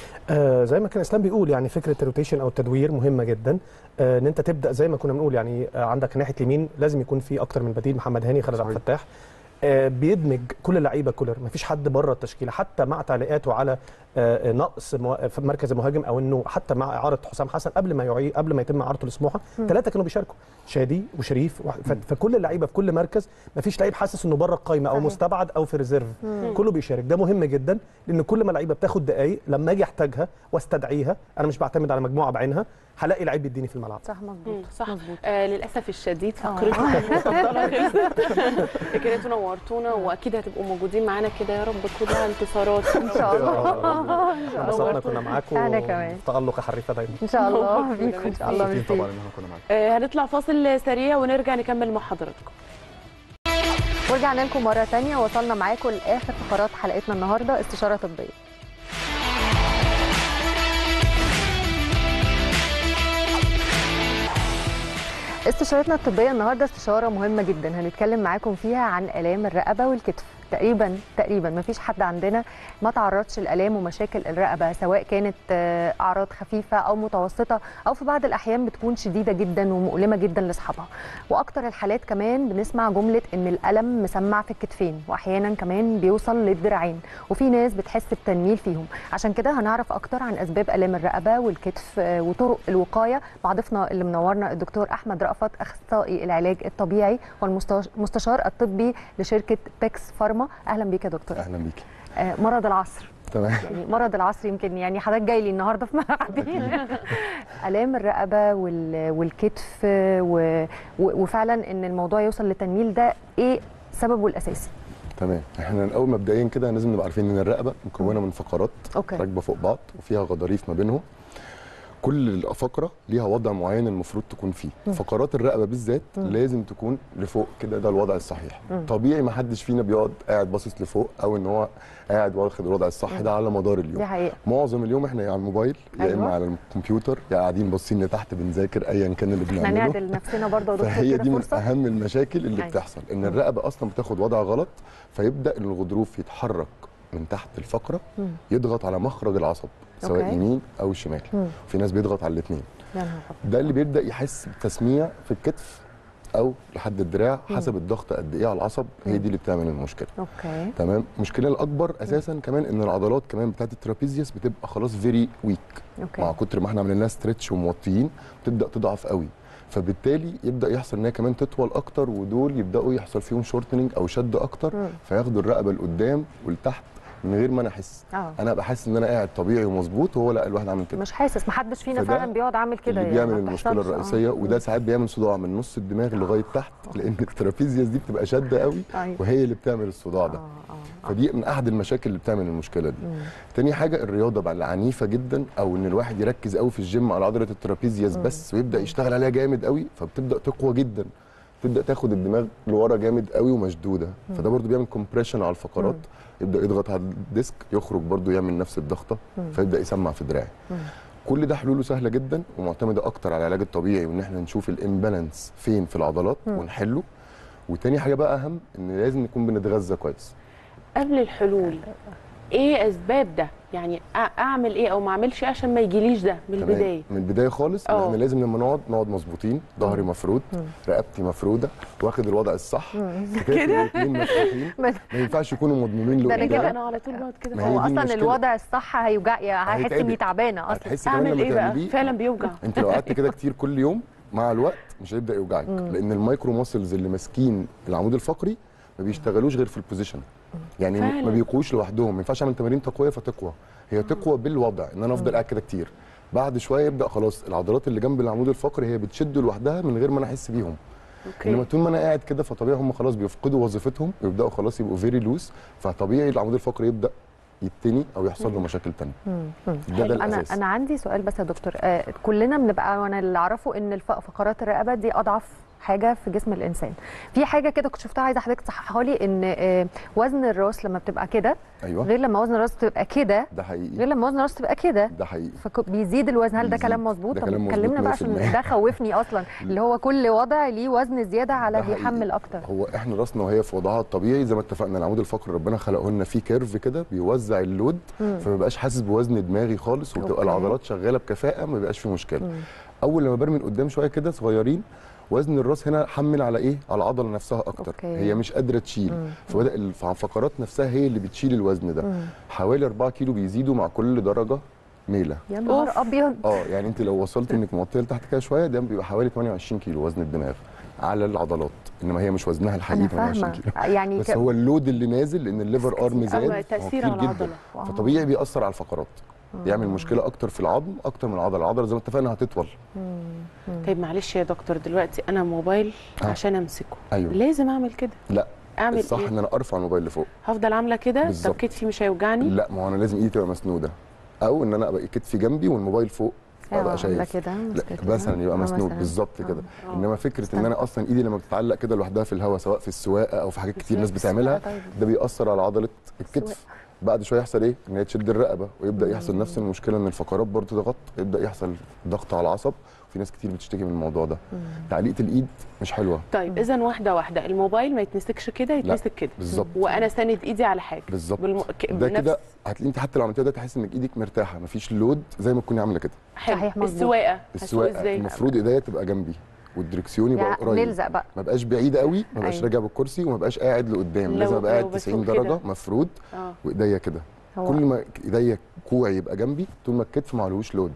آه زي ما كان اسلام بيقول يعني فكره الروتيشن او التدوير مهمه جدا آه ان انت تبدا زي ما كنا بنقول يعني آه عندك ناحيه اليمين لازم يكون في اكتر من بديل محمد هاني خالد عبد الفتاح آه بيدمج كل اللعيبه كولر مفيش حد بره التشكيله حتى مع تعليقاته على آه نقص مو- في مركز المهاجم او انه حتى مع اعاره حسام حسن قبل ما يعي قبل ما يتم اعارته لسموحه ثلاثه كانوا بيشاركوا شادي وشريف وح- ف- فكل اللعيبه في كل مركز مفيش لعيب حاسس انه بره القايمه او صحيح. مستبعد او في ريزيرف كله بيشارك ده مهم جدا لان كل ما اللعيبه بتاخد دقائق لما اجي احتاجها واستدعيها انا مش بعتمد على مجموعه بعينها هلاقي لعيب بيديني في الملعب صح مظبوط مم، صح مظبوط آه للاسف الشديد آه. فقرتنا المفضله خلصت لكن انتوا نورتونا واكيد هتبقوا موجودين معانا كده يا رب كلها انتصارات ان شاء الله ان شاء الله انبسطنا كنا معاكم أنا كمان. تألق حريفه دايما ان شاء الله نورتونا، بيكم ان شاء الله مبسوطين ميرسي. طبعا ان احنا كنا معاكم آه هنطلع فاصل سريع ونرجع نكمل مع حضراتكم ورجعنا لكم مره ثانيه وصلنا معاكم لاخر فقرات حلقتنا النهارده استشاره طبيه استشارتنا الطبيه النهارده استشاره مهمه جدا هنتكلم معاكم فيها عن الام الرقبه والكتف تقريبا تقريبا ما فيش حد عندنا ما تعرضش لالام ومشاكل الرقبه سواء كانت آه، اعراض خفيفه او متوسطه او في بعض الاحيان بتكون شديده جدا ومؤلمه جدا لاصحابها واكتر الحالات كمان بنسمع جمله ان الالم مسمع في الكتفين واحيانا كمان بيوصل للذراعين وفي ناس بتحس بتنميل فيهم عشان كده هنعرف اكتر عن اسباب الام الرقبه والكتف آه، وطرق الوقايه مع ضيفنا اللي منورنا الدكتور احمد رأفت اخصائي العلاج الطبيعي والمستشار الطبي لشركه بيكس فارما اهلا بيك يا دكتور اهلا بيك آه، مرض العصر تمام يعني مرض العصر يمكن يعني حضرتك جاي لي النهارده في ملعبي الام الرقبه وال- والكتف و... و- وفعلا ان الموضوع يوصل للتنميل ده ايه سببه الاساسي تمام احنا الاول مبدئيا كده لازم نبقى عارفين ان الرقبه مكونه من فقرات أوكي. راكبه فوق بعض وفيها غضاريف ما بينهم كل فقره ليها وضع معين المفروض تكون فيه مم. فقرات الرقبه بالذات مم. لازم تكون لفوق كده ده الوضع الصحيح مم. طبيعي ما حدش فينا بيقعد قاعد باصص لفوق او ان هو قاعد واخد الوضع الصح مم. ده على مدار اليوم دي حقيقه معظم اليوم احنا يا على الموبايل يا أيوة. اما على الكمبيوتر يا قاعدين باصين لتحت بنذاكر ايا كان اللي احنا بنعمله نعدل نفسنا برضه يا دكتور فهي كده دي من فرصه اهم المشاكل اللي أيوة. بتحصل ان الرقبه اصلا بتاخد وضع غلط فيبدا الغضروف يتحرك من تحت الفقره مم. يضغط على مخرج العصب سواء أوكي. يمين او شمال مم. في ناس بيضغط على الاثنين يا نهار أبيض. ده اللي بيبدا يحس بتسميع في الكتف او لحد الدراع مم. حسب الضغط قد ايه على العصب هي دي اللي بتعمل المشكله اوكي تمام المشكله الاكبر اساسا كمان ان العضلات كمان بتاعت الترابيزيوس بتبقى خلاص فيري ويك اوكي مع كتر ما احنا عملنا لها ستريتش وموطيين بتبدا تضعف قوي فبالتالي يبدا يحصل ان هي كمان تطول اكتر ودول يبداوا يحصل فيهم شورتنج او شد اكتر مم. فياخدوا الرقبه لقدام ولتحت من غير ما انا احس اه انا ابقى حاسس ان انا قاعد طبيعي ومظبوط وهو لا الواحد عامل كده مش حاسس محدش فينا فده فعلا بيقعد عامل كده اللي يعني بيعمل ما المشكله بتحصلش. آه. الرئيسيه وده ساعات بيعمل صداع من نص الدماغ لغايه تحت لان الترابيزيوس دي بتبقى شاده قوي أيوة. وهي اللي بتعمل الصداع ده فدي من احد المشاكل اللي بتعمل المشكله دي مم. تاني حاجه الرياضه بقى العنيفه جدا او ان الواحد يركز قوي في الجيم على عضله الترابيزيوس مم. بس ويبدا يشتغل عليها جامد قوي فبتبدا تقوى جدا تبدا تاخد الدماغ لورا جامد قوي ومشدوده مم. فده برضو بيعمل كومبريشن على الفقرات مم. يبدا يضغط على الديسك يخرج برضو يعمل نفس الضغطه مم. فيبدا يسمع في دراعي مم. كل ده حلوله سهله جدا ومعتمده اكتر على العلاج الطبيعي وان احنا نشوف الامبالانس فين في العضلات مم. ونحله وتاني حاجه بقى اهم ان لازم نكون بنتغذى كويس قبل الحلول ايه اسباب ده يعني أ- اعمل ايه او ما اعملش ايه عشان ما يجيليش ده من تمام. البدايه من البدايه خالص ان أه. احنا لازم لما نقعد نقعد مظبوطين ظهري مفرود مم. رقبتي مفروده واخد الوضع الصح مم. كده كده؟ الاثنين مفتوحين ما ما ينفعش يكونوا مضمومين ده انا لقدام كده انا على طول بقعد كده ما هي هو دي اصلا المشكلة. الوضع الصح هيوجع يعني هحس اني هيتعبك. تعبانه اصلا هتحسي كمان اعمل لما ايه بقى تعمليه فعلا بيوجع انت لو قعدت كده كتير كل يوم مع الوقت مش هيبدا يوجعك مم. لان المايكرو ماسلز اللي ماسكين العمود الفقري ما بيشتغلوش غير في البوزيشن يعني فعلا. ما بيقوش لوحدهم ما ينفعش اعمل تمارين تقويه فتقوى هي تقوى بالوضع ان انا افضل قاعد كده كتير بعد شويه يبدا خلاص العضلات اللي جنب العمود الفقري هي بتشد لوحدها من غير ما انا احس بيهم اوكي انما طول ما انا قاعد كده فطبيعي هم خلاص بيفقدوا وظيفتهم ويبداوا خلاص يبقوا فيري لوز فطبيعي العمود الفقري يبدا يتني او يحصل له مشاكل تانية مم. مم. ده ده انا الاساس انا عندي سؤال بس يا دكتور آه كلنا بنبقى وانا اللي اعرفه ان الف- فقرات الرقبه دي اضعف حاجه في جسم الانسان في حاجه كده كنت شفتها عايزه حضرتك تصححها لي ان آه وزن الراس لما بتبقى كده ايوه غير لما وزن الراس تبقى كده ده حقيقي غير لما وزن الراس تبقى كده ده حقيقي فبيزيد الوزن هل ده بيزيد. كلام مظبوط ده طب كلام مظبوط كلمنا بقى عشان 100%. ده خوفني اصلا اللي هو كل وضع ليه وزن زياده على ده حقيقي. بيحمل اكتر هو احنا راسنا وهي في وضعها الطبيعي زي ما اتفقنا العمود الفقري ربنا خلقه لنا فيه كيرف كده بيوزع اللود مم. فما بقاش حاسس بوزن دماغي خالص وبتبقى أوكي. العضلات شغاله بكفاءه ما بيبقاش فيه مشكله مم. اول لما برمي لقدام شويه كده صغيرين وزن الراس هنا حمل على ايه على العضله نفسها اكتر أوكي. هي مش قادره تشيل مم. فبدا الفقرات نفسها هي اللي بتشيل الوزن ده مم. حوالي 4 كيلو بيزيدوا مع كل درجه ميله يا نهار ابيض اه يعني انت لو وصلت انك موطيه لتحت كده شويه ده بيبقى حوالي 28 كيلو وزن الدماغ على العضلات انما هي مش وزنها الحقيقي انا 28 فاهمه كيلو يعني بس ك- هو اللود اللي نازل لان الليفر ارم زاد أما هو تأثير كتير على جدا العضلة. واو. فطبيعي بيأثر على الفقرات يعمل مشكله اكتر في العظم اكتر من العضله العضله زي ما اتفقنا هتطول طيب معلش يا دكتور دلوقتي انا موبايل آه. عشان امسكه ايوه لازم اعمل كده لا اعمل الصح ايه ان انا ارفع الموبايل لفوق هفضل عامله كده طب بالظبط. كتفي مش هيوجعني لا ما هو انا لازم ايدي تبقى مسنوده او ان انا ابقى كتفي جنبي والموبايل فوق أيوة، ابقى عاملة شايف كده، لا ماسكة كده. مثلا يبقى آه، مسنود مثلاً. بالظبط آه. كده آه. انما فكره ان انا اصلا ايدي لما بتتعلق كده لوحدها في الهواء سواء في السواقه او في حاجات كتير ناس السواقة بتعملها طيب. ده بيأثر على عضله الكتف بعد شويه يحصل ايه ان هي تشد الرقبه ويبدا يحصل نفس المشكله ان الفقرات برضه تضغط يبدا يحصل ضغط على العصب وفي ناس كتير بتشتكي من الموضوع ده تعليقه الايد مش حلوه طيب اذا واحده واحده الموبايل ما يتمسكش كده يتمسك كده بالظبط. وانا ساند ايدي على حاجه بالظبط بالم... ك... ده بنفس- كده هتلاقي انت حتى لو عملتها ده تحس انك ايدك مرتاحه مفيش لود زي ما تكوني عامله كده حلو صحيح، مظبوط. السواقه هسوق السواقه ازاي المفروض ايديا تبقى جنبي والدركسيون يبقى يعني قريب نلزق بقى ما بقاش بعيد قوي ما بقاش أيوة. راجع بالكرسي وما بقاش قاعد لقدام لو- لازم ابقى لو قاعد 90 بسوق درجه كده. مفروض اه وايديا كده هو- كل ما ايديا كوعي يبقى جنبي طول ما الكتف ما عليهوش لود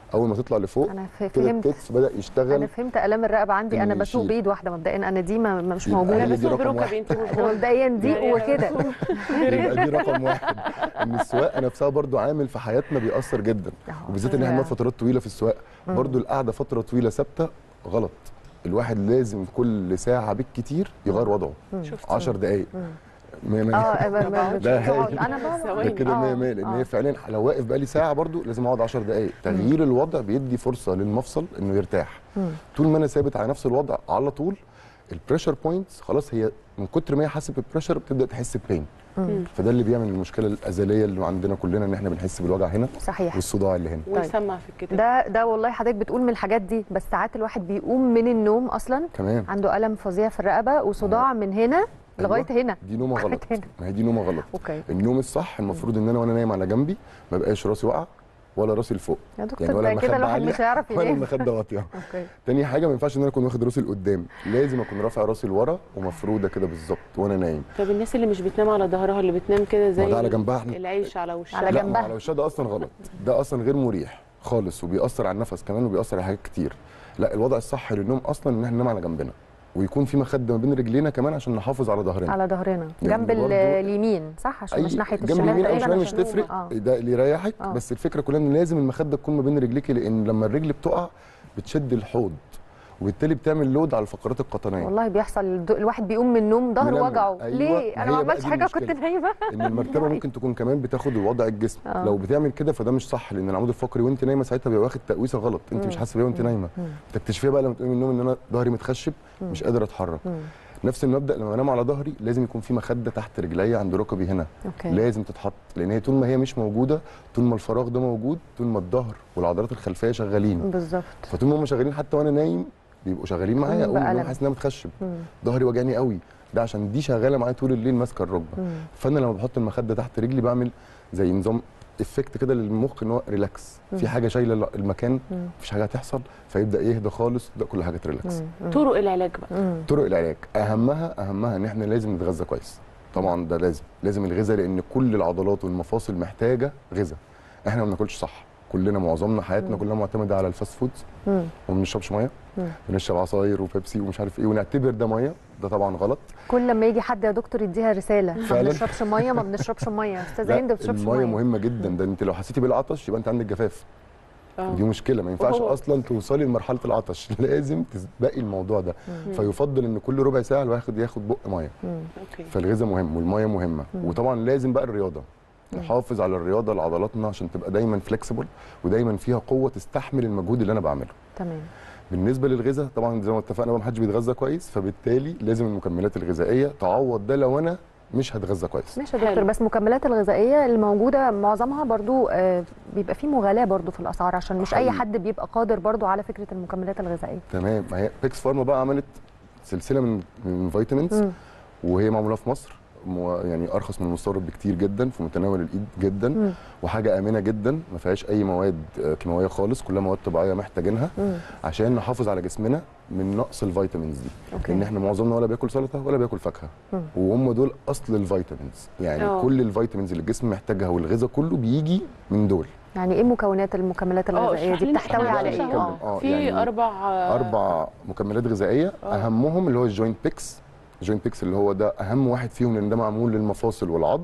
اول ما تطلع لفوق انا ف- كده فهمت الكتف بدا يشتغل انا فهمت الام الرقبه عندي انا إنه بسوق يشيل. بايد واحده مبدئيا انا دي ما ما- مش يبقى موجوده هي دي رقم واحد أنا مبدئيا دي يعني وكده يبقى دي رقم واحد ان السواقه نفسها برضو عامل في حياتنا بيأثر جدا وبالذات ان احنا هي- بنقعد فترات طويله في السواقه مم. برضو القعده فتره طويله ثابته غلط الواحد لازم كل ساعه بالكتير يغير وضعه مم. 10 دقائق مم. مية مية. اه ما- ما- ده بتقعد- هايل. انا بقعد ده كده 100 100 لان آه. هي فعليا لو واقف بقالي ساعه برضو لازم اقعد 10 دقائق تغيير الوضع بيدي فرصه للمفصل انه يرتاح مم. طول ما انا ثابت على نفس الوضع على طول البريشر بوينتس خلاص هي من كتر ما هي حاسه بالبريشر بتبدا تحس ببين مم. فده اللي بيعمل المشكله الازليه اللي عندنا كلنا ان احنا بنحس بالوجع هنا صحيح والصداع اللي هنا ويسمع في الكتاب ده ده والله حضرتك بتقول من الحاجات دي بس ساعات الواحد بيقوم من النوم اصلا تمام عنده الم فظيع في الرقبه وصداع من هنا لغايه هنا دي نومه غلط هنا. ما هي دي نومه غلط اوكي النوم الصح المفروض ان انا وانا نايم على جنبي ما بقاش راسي واقعه ولا راسي لفوق يا دكتور ولا ده كده المخدة الواحد عالية مش هيعرف ولا ينام المخده واطيه اوكي تاني حاجه ما ينفعش ان انا اكون واخد راسي لقدام لازم اكون رافع راسي لورا ومفروده كده بالظبط وانا نايم طب الناس اللي مش بتنام على ظهرها اللي بتنام كده زي ما ده على جنبها احنا. العيش على وشها على لا جنبها. ما على وشها ده اصلا غلط ده اصلا غير مريح خالص وبيأثر على النفس كمان وبيأثر على حاجات كتير لا الوضع الصح للنوم اصلا ان احنا ننام على جنبنا ويكون في مخده ما بين رجلينا كمان عشان نحافظ على ظهرنا على ظهرنا يعني جنب ال- برضو- اليمين صح عشان مش ناحيه جنب الشمال اليمين او تقريباً الشمال مش عشان تفرق آه. ده اللي يريحك آه. بس الفكره كلها ان لازم المخده تكون ما بين رجليكي لان لما الرجل بتقع بتشد الحوض وبالتالي بتعمل لود على الفقرات القطنيه والله بيحصل الد- الواحد بيقوم من النوم ظهره منمل. وجعه أيوة، ليه ما انا ما هي بقى عملتش دي حاجه كنت المشكلة. نايمه ان المرتبه ممكن تكون كمان بتاخد وضع الجسم آه. لو بتعمل كده فده مش صح لان العمود الفقري وانت نايمه ساعتها بيبقى واخد تقويسه غلط انت مم. مش حاسه بيها وانت نايمه مم. تكتشفيها بقى لما تقومي من النوم ان انا ظهري متخشب مم. مش قادر اتحرك مم. نفس المبدا لما انام على ظهري لازم يكون في مخده تحت رجليا عند ركبي هنا اوكي لازم تتحط لان هي طول ما هي مش موجوده طول ما الفراغ ده موجود طول ما الظهر والعضلات الخلفيه شغالين بالظبط فطول ما هم شغالين حتى وانا نايم بيبقوا شغالين معايا مم، اقوم من النوم بألم. حاسس ان انا متخشب مم. ظهري وجعني قوي ده عشان دي شغاله معايا طول الليل ماسكه الركبه مم. فانا لما بحط المخده تحت رجلي بعمل زي نظام افكت كده للمخ ان هو ريلاكس مم. في حاجه شايله المكان مم. مفيش حاجه هتحصل فيبدا يهدى خالص ده كل حاجه ريلاكس مم. طرق العلاج بقى مم. طرق العلاج اهمها اهمها ان احنا لازم نتغذى كويس طبعا ده لازم لازم الغذاء لان كل العضلات والمفاصل محتاجه غذاء احنا ما بناكلش صح كلنا معظمنا حياتنا مم. كلها معتمده على الفاست فودز مم. وما بنشربش ميه مم. بنشرب عصاير وبيبسي ومش عارف ايه ونعتبر ده ميه ده طبعا غلط كل لما يجي حد يا دكتور يديها رساله ما فعلاً. بنشربش ميه ما بنشربش ميه استاذه لا هند ما بتشربش الميه ميه مهمه جدا ده انت لو حسيتي بالعطش يبقى انت عندك جفاف آه. دي مشكله ما ينفعش وهو- اصلا توصلي لمرحله العطش لازم تسبقي الموضوع ده مم. فيفضل ان كل ربع ساعه الواحد ياخد بق ميه مم. اوكي فالغذاء مهم والميه مهمه مم. وطبعا لازم بقى الرياضه مم. نحافظ على الرياضه لعضلاتنا عشان تبقى دايما فليكسيبل ودايما فيها قوه تستحمل المجهود اللي انا بعمله تمام بالنسبه للغذاء طبعا زي ما اتفقنا بقى محدش بيتغذى كويس فبالتالي لازم المكملات الغذائيه تعوض ده لو انا مش هتغذى كويس ماشي يا دكتور حلو. بس المكملات الغذائيه الموجوده معظمها برضو آه، بيبقى فيه مغالاه برضو في الاسعار عشان مش اي حقيقي. حد بيبقى قادر برضو على فكره المكملات الغذائيه تمام ما هي بيكس فارما بقى عملت سلسله من من فيتامينز مم. وهي معموله في مصر مو- يعني ارخص من المستورد بكتير جدا في متناول الايد جدا مم. وحاجه امنه جدا ما فيهاش اي مواد آه، كيماويه خالص كلها مواد طبيعيه محتاجينها مم. عشان نحافظ على جسمنا من نقص الفيتامينز دي اوكي لان احنا معظمنا ولا بياكل سلطه ولا بياكل فاكهه مم. وهم دول اصل الفيتامينز يعني أوه. كل الفيتامينز اللي الجسم محتاجها والغذاء كله بيجي من دول يعني ايه مكونات المكملات اه الغذائيه اشرح دي لنا بتحتوي احنا على عشان ايه هو اه آه، في يعني اربع آه، اربع مكملات غذائيه آه. اهمهم اللي هو الجوينت بيكس الجوينت بيكس اللي هو ده اهم واحد فيهم لان ده معمول للمفاصل والعظم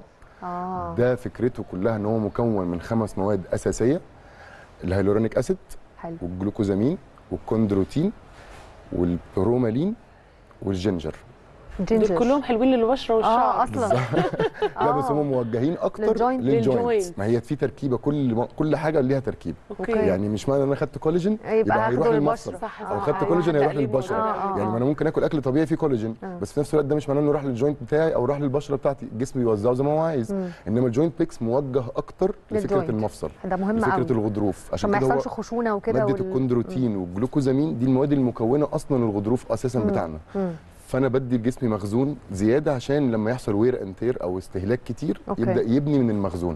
اه ده فكرته كلها ان هو مكون من خمس مواد اساسيه الهيلورونيك اسيد حلو والجلوكوزامين والكوندروتين والبرومالين والجينجر دول جينجر كلهم حلوين للبشره والشعر اه اصلا لا بس هم موجهين اكتر للجوينت. للجوينت للجوينت. ما هي في تركيبه كل كل حاجه ليها تركيبه اوكي يعني مش معنى ان انا خدت كولاجين يبقى يبقى هيروح هاخده للمفصل للبشرة. صح او صح خدت أيوة، كولاجين هيروح تقليب للبشره موضوع. آه، آه، يعني آه. ما انا ممكن اكل اكل طبيعي فيه كولاجين آه. بس في نفس الوقت ده مش معناه انه راح للجوينت بتاعي او راح للبشره بتاعتي الجسم بيوزعه زي ما هو عايز مم. انما الجوينت بيكس موجه اكتر لفكره للجوينت. المفصل ده مهم لفكره قوي الغضروف عشان ما كده هو يحصلش خشونه وكده ماده وال- الكوندروتين والجلوكوزامين دي المواد المكونه اصلا للغضروف اساسا مم. بتاعنا مم. فانا بدي لجسمي مخزون زياده عشان لما يحصل وير اند تير او استهلاك كتير أوكي. يبدا يبني من المخزون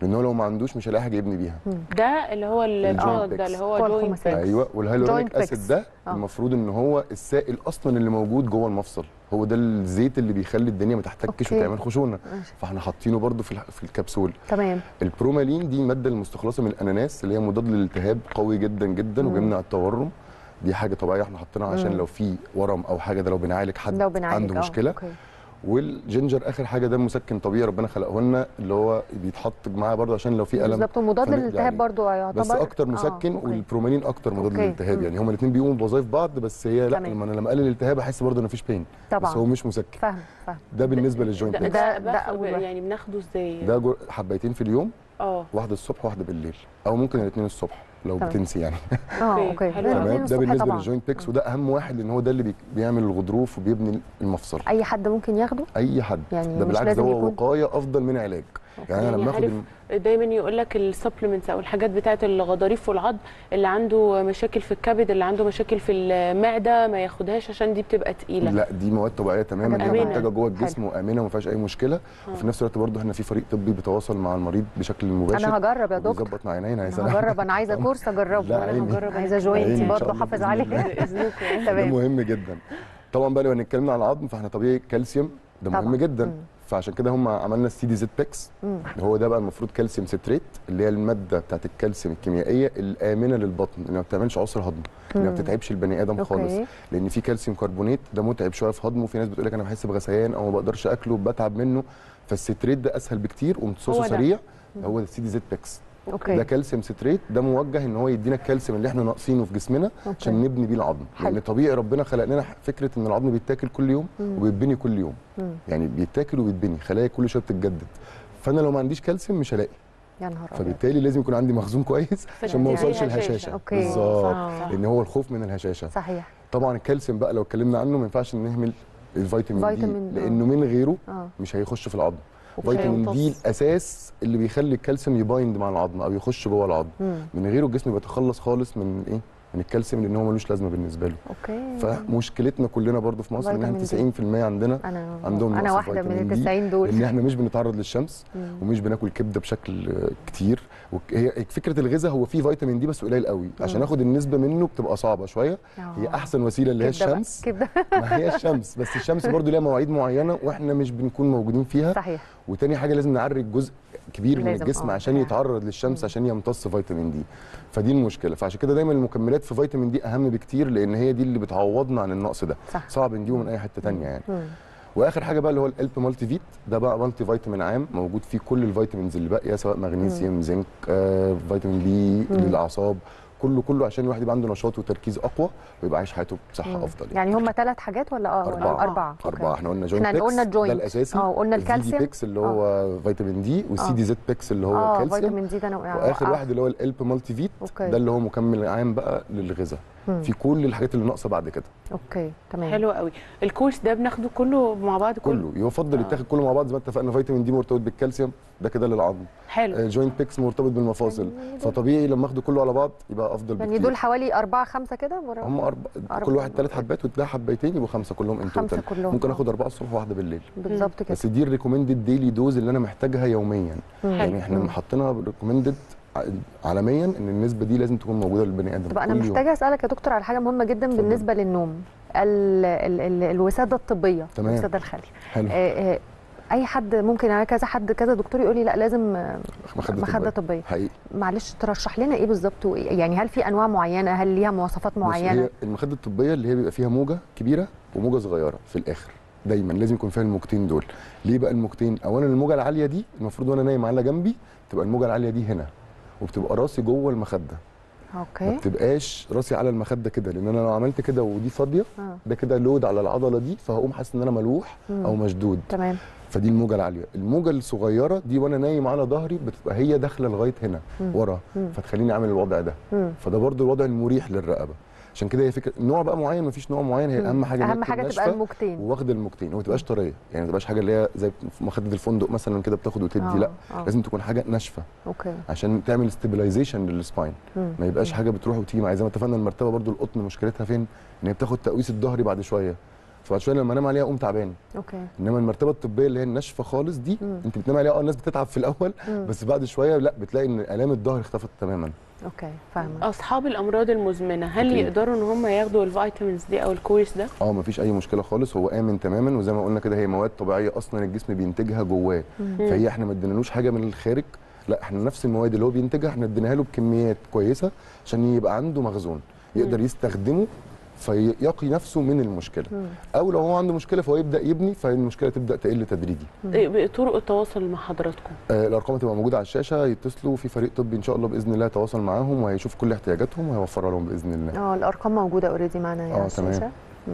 لان هو لو ما عندوش مش هيلاقي حاجه يبني بيها ده اللي هو ال- الجوينت اه ده بيكس. اللي هو هو جوينت الخماسية. بيكس. ايوه والهيالورونيك Joint اسيد Pix. ده آه. المفروض ان هو السائل اصلا اللي موجود جوه المفصل هو ده الزيت اللي بيخلي الدنيا ما تحتكش أوكي. وتعمل خشونه ماشي. فاحنا حاطينه برده في الح- في الكبسول تمام البرومالين دي الماده المستخلصه من الاناناس اللي هي مضاد للالتهاب قوي جدا جدا مم. وبيمنع التورم دي حاجه طبيعيه احنا حاطينها عشان مم. لو في ورم او حاجه ده لو بنعالج حد لو بنعالج عنده آه، مشكله أوكي. والجينجر اخر حاجه ده مسكن طبيعي ربنا خلقه لنا اللي هو بيتحط معاه برضه عشان لو في الم بالظبط ومضاد فنقضي للالتهاب عليه. برضو يعتبر بس اكتر آه، مسكن أوكي. والبرومالين اكتر مضاد أوكي. للالتهاب مم. يعني هما الاثنين بيقوموا بوظايف بعض بس هي لا تمام. لما انا لما اقلل الالتهاب احس برضه ان مفيش بين طبعا بس هو مش مسكن فاهم فاهم ده بالنسبه للجوينت ده بيكس ده, ده ده أول واحد. يعني بناخده ازاي ده جو- حبايتين في اليوم اه واحده الصبح واحده بالليل او ممكن الاثنين الصبح لو تمام. بتنسي يعني اه أوكي، اوكي حلو. الاثنين تمام ده الصبح بالنسبه طبعا للجوينت بيكس وده اهم واحد لان هو ده اللي بي- بيعمل الغضروف وبيبني المفصل اي حد ممكن ياخده اي حد يعني ده مش بالعكس لازم ده هو يكون- وقايه افضل من علاج يعني انا يعني لما اخد عارف الم- دايما يقول لك السبلمنتس او الحاجات بتاعه الغضاريف والعظم اللي عنده مشاكل في الكبد اللي عنده مشاكل في المعده ما ياخدهاش عشان دي بتبقى تقيله لا دي مواد طبيعيه تماما حاجة هي آمنة. منتجه جوه حلو. الجسم وامنه وما فيهاش اي مشكله وفي نفس الوقت برضه احنا في فريق طبي بيتواصل مع المريض بشكل مباشر انا هجرب يا دكتور بيظبط مع عينينا يا أنا سلام هجرب انا عايزه كورس اجربه لا، انا عيني. هجرب عايزه عيني جوينتي إن شاء برضه الله حافظ بإذن عليه الله. باذنكم يعني. ده تمام مهم جدا طبعا بقى لو هنتكلم عن العظم فاحنا طبيعي الكالسيوم ده مهم طبعاً. جدا مم. فعشان كده هم عملنا السي دي زد بيكس مم. هو ده بقى المفروض كالسيوم ستريت اللي هي الماده بتاعت الكالسيوم الكيميائيه الامنه للبطن اللي ما بتعملش عسر هضم اللي ما مم. بتتعبش البني ادم خالص أوكي. لان في كالسيوم كربونات ده متعب شويه في هضمه في ناس بتقول لك انا بحس بغثيان او ما بقدرش اكله بتعب منه فالستريت ده اسهل بكتير هو وامتصاصه ده. سريع هو ده السي دي زد بيكس ده اوكي كالسيوم ستريت ده موجه ان هو يدينا الكالسيوم اللي احنا ناقصينه في جسمنا أوكي. عشان نبني بيه العظم حلو. لان طبيعي ربنا خلق لنا فكره ان العظم بيتاكل كل يوم مم. وبيتبني كل يوم مم. يعني بيتاكل وبيتبني خلايا كل شويه بتتجدد فانا لو ما عنديش كالسيوم مش هلاقي يا نهار ابيض فبالتالي لازم يكون عندي مخزون كويس عشان ما فدي اوصلش هشاشة. الهشاشه أوكي. بالظبط صح. لان هو الخوف من الهشاشه صحيح طبعا الكالسيوم بقى لو اتكلمنا عنه ما ينفعش نهمل الفيتامين دي فيتامين، آه. لانه من غيره اه مش هيخش في العظم أوكي. فيتامين دي يمتص. الاساس اللي بيخلي الكالسيوم يبايند مع العظم او يخش جوه العظم مم. من غيره الجسم بيتخلص خالص من ايه من الكالسيوم لان هو ملوش لازمه بالنسبه له اوكي فمشكلتنا كلنا برضو في مصر ان احنا فيتامين 90% عندنا انا عندهم انا نقص واحده من فيتامين ال دي، 90 دول لان احنا مش بنتعرض للشمس مم. ومش بناكل كبده بشكل آه، كتير وك- هي فكره الغذاء هو فيه فيتامين دي بس قليل قوي عشان اخد النسبه منه بتبقى صعبه شويه هي آه. احسن وسيله اللي هي كبدة بقى، الشمس كبده ما هي الشمس بس الشمس برضو ليها مواعيد معينه واحنا مش بنكون موجودين فيها صحيح وتاني حاجه لازم نعرج جزء كبير من لازم، الجسم آه، عشان صحيح. يتعرض للشمس عشان يمتص فيتامين دي فدي المشكله فعشان كده دايما المكملات في فيتامين دي اهم بكتير لان هي دي اللي بتعوضنا عن النقص ده صح. صعب نجيبه من اي حته تانية يعني مم. واخر حاجه بقى اللي هو الالب مالتي فيت ده بقى مالتي فيتامين عام موجود فيه كل الفيتامينز اللي باقيه سواء مغنيسيوم زنك آه، فيتامين بي مم. للاعصاب كله كله عشان الواحد يبقى عنده نشاط وتركيز اقوى ويبقى عايش حياته بصحه افضل يعني. يعني هم ثلاث حاجات ولا اه ولا أربعة. اربعه أربعة أوكي. احنا قلنا جوينت احنا بيكس قلنا ده الجوينت. الأساسي اه قلنا الفي دي الكالسيوم بيكس اللي هو فيتامين دي والسي آه. دي زد بيكس اللي هو اه كالسيوم فيتامين دي ده انا واخر آه. واحد اللي هو الالب مالتي فيت أوكي. ده اللي هو مكمل عام بقى للغذاء مم. في كل الحاجات اللي ناقصه بعد كده اوكي تمام حلو قوي الكورس ده بناخده كله مع بعض كله, كله يفضل آه. يتاخد كله مع بعض زي ما اتفقنا فيتامين دي مرتبط بالكالسيوم ده كده للعظم حلو جوينت بيكس مرتبط بالمفاصل فطبيعي لما اخده كله على بعض يبقى افضل يعني بكتير دول حوالي أربعة خمسة كده مرة هم أربع أربعة. كل واحد ثلاث حبات وده حبتين يبقوا خمسه كلهم ان خمسة توتال كلهم، ممكن آه. اخد اربعه الصبح وواحده بالليل بالظبط كده بس دي الريكومندد ديلي دوز اللي انا محتاجها يوميا مم. يعني احنا مم. حاطينها ريكومندد عالميا ان النسبه دي لازم تكون موجوده للبني ادم طب انا كل يوم. محتاجه اسالك يا دكتور على حاجه مهمه جدا اتفضل. بالنسبه للنوم ال ال ال الوساده الطبيه تمام. الوساده الخلي حلو آه، آه، اي حد ممكن يعني كذا حد كذا دكتور يقول لي لا لازم آه، مخده مخده طبية. طبيه حقيقي معلش ترشح لنا ايه بالظبط وإيه- يعني هل في انواع معينه هل ليها مواصفات بص، معينه هي المخده الطبيه اللي هي بيبقى فيها موجه كبيره وموجه صغيره في الاخر دايما لازم يكون فيها الموجتين دول ليه بقى الموجتين اولا الموجه العاليه دي المفروض وانا نايم على جنبي تبقى الموجه العاليه دي هنا وبتبقى راسي جوه المخده ما اوكي بتبقاش راسي على المخده كده لان انا لو عملت كده ودي فاضيه آه. ده كده لود على العضله دي فهقوم حاسس ان انا ملوح مم. او مشدود تمام فدي الموجه العاليه الموجه الصغيره دي وانا نايم على ظهري بتبقى هي داخله لغايه هنا مم. ورا مم. فتخليني اعمل الوضع ده مم. فده برضو الوضع المريح للرقبه عشان كده هي فكره نوع بقى معين مفيش نوع معين هي مم. اهم حاجه إن هي اهم تكون حاجه تبقى ناشفة الموجتين وواخده الموجتين وما تبقاش طريه يعني ما تبقاش حاجه اللي هي زي في مخده الفندق مثلا كده بتاخد وتدي آه، لا آه. لازم تكون حاجه ناشفه اوكي عشان تعمل ستابلايزيشن للسباين مم. ما يبقاش مم. حاجه بتروح وتيجي معايا زي ما اتفقنا المرتبه برضو القطن مشكلتها فين ان هي بتاخد تقويس الظهري بعد شويه فبعد شويه لما انام عليها اقوم تعبان اوكي انما المرتبه الطبيه اللي هي الناشفه خالص دي مم. انت بتنام عليها اه الناس بتتعب في الاول مم. بس بعد شويه لا بتلاقي ان الام الظهر اختفت تماما اوكي فاهمه اصحاب الامراض المزمنه هل أكيد. يقدروا ان هم ياخدوا الفيتامينز دي او الكورس ده اه مفيش اي مشكله خالص هو امن تماما وزي ما قلنا كده هي مواد طبيعيه اصلا الجسم بينتجها جواه مم. فهي احنا ما ادينالوش حاجه من الخارج لا احنا نفس المواد اللي هو بينتجها احنا اديناها له بكميات كويسه عشان يبقى عنده مخزون يقدر مم. يستخدمه فيقي نفسه من المشكله مم. او لو هو عنده مشكله فهو يبدا يبني فالمشكله تبدا تقل تدريجي إيه طرق التواصل مع حضراتكم آه، الارقام هتبقى موجوده على الشاشه يتصلوا في فريق طبي ان شاء الله باذن الله يتواصل معاهم وهيشوف كل احتياجاتهم وهيوفرها لهم باذن الله اه الارقام موجوده اوريدي معانا يا آه، تمام. الشاشه مم.